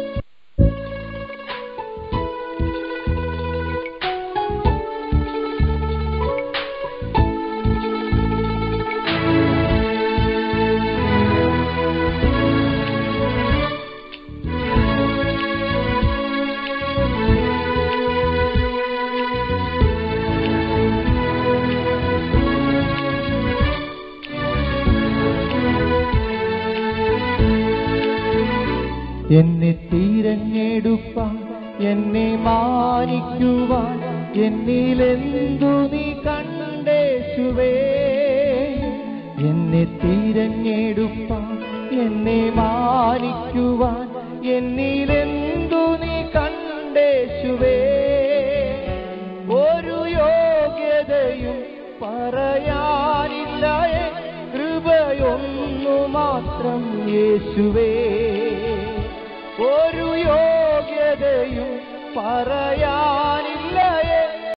എന്നെ തിരഞ്ഞെടുപ്പാൻ എന്നെ മാനിക്കുവാൻ എന്നിലെന്തു നീ കണ്ടേശുവേ എന്നെ തിരഞ്ഞെടുപ്പാൻ എന്നെ മാനിക്കുവാൻ എന്നിലെന്തു നീ കണ്ടേശുവേ ഒരു യോഗ്യതയും പറയാനില്ല എൻ കൃപയൊന്നു മാത്രം യേശുവേ ഒരു യോഗ്യതയും പറയാൻ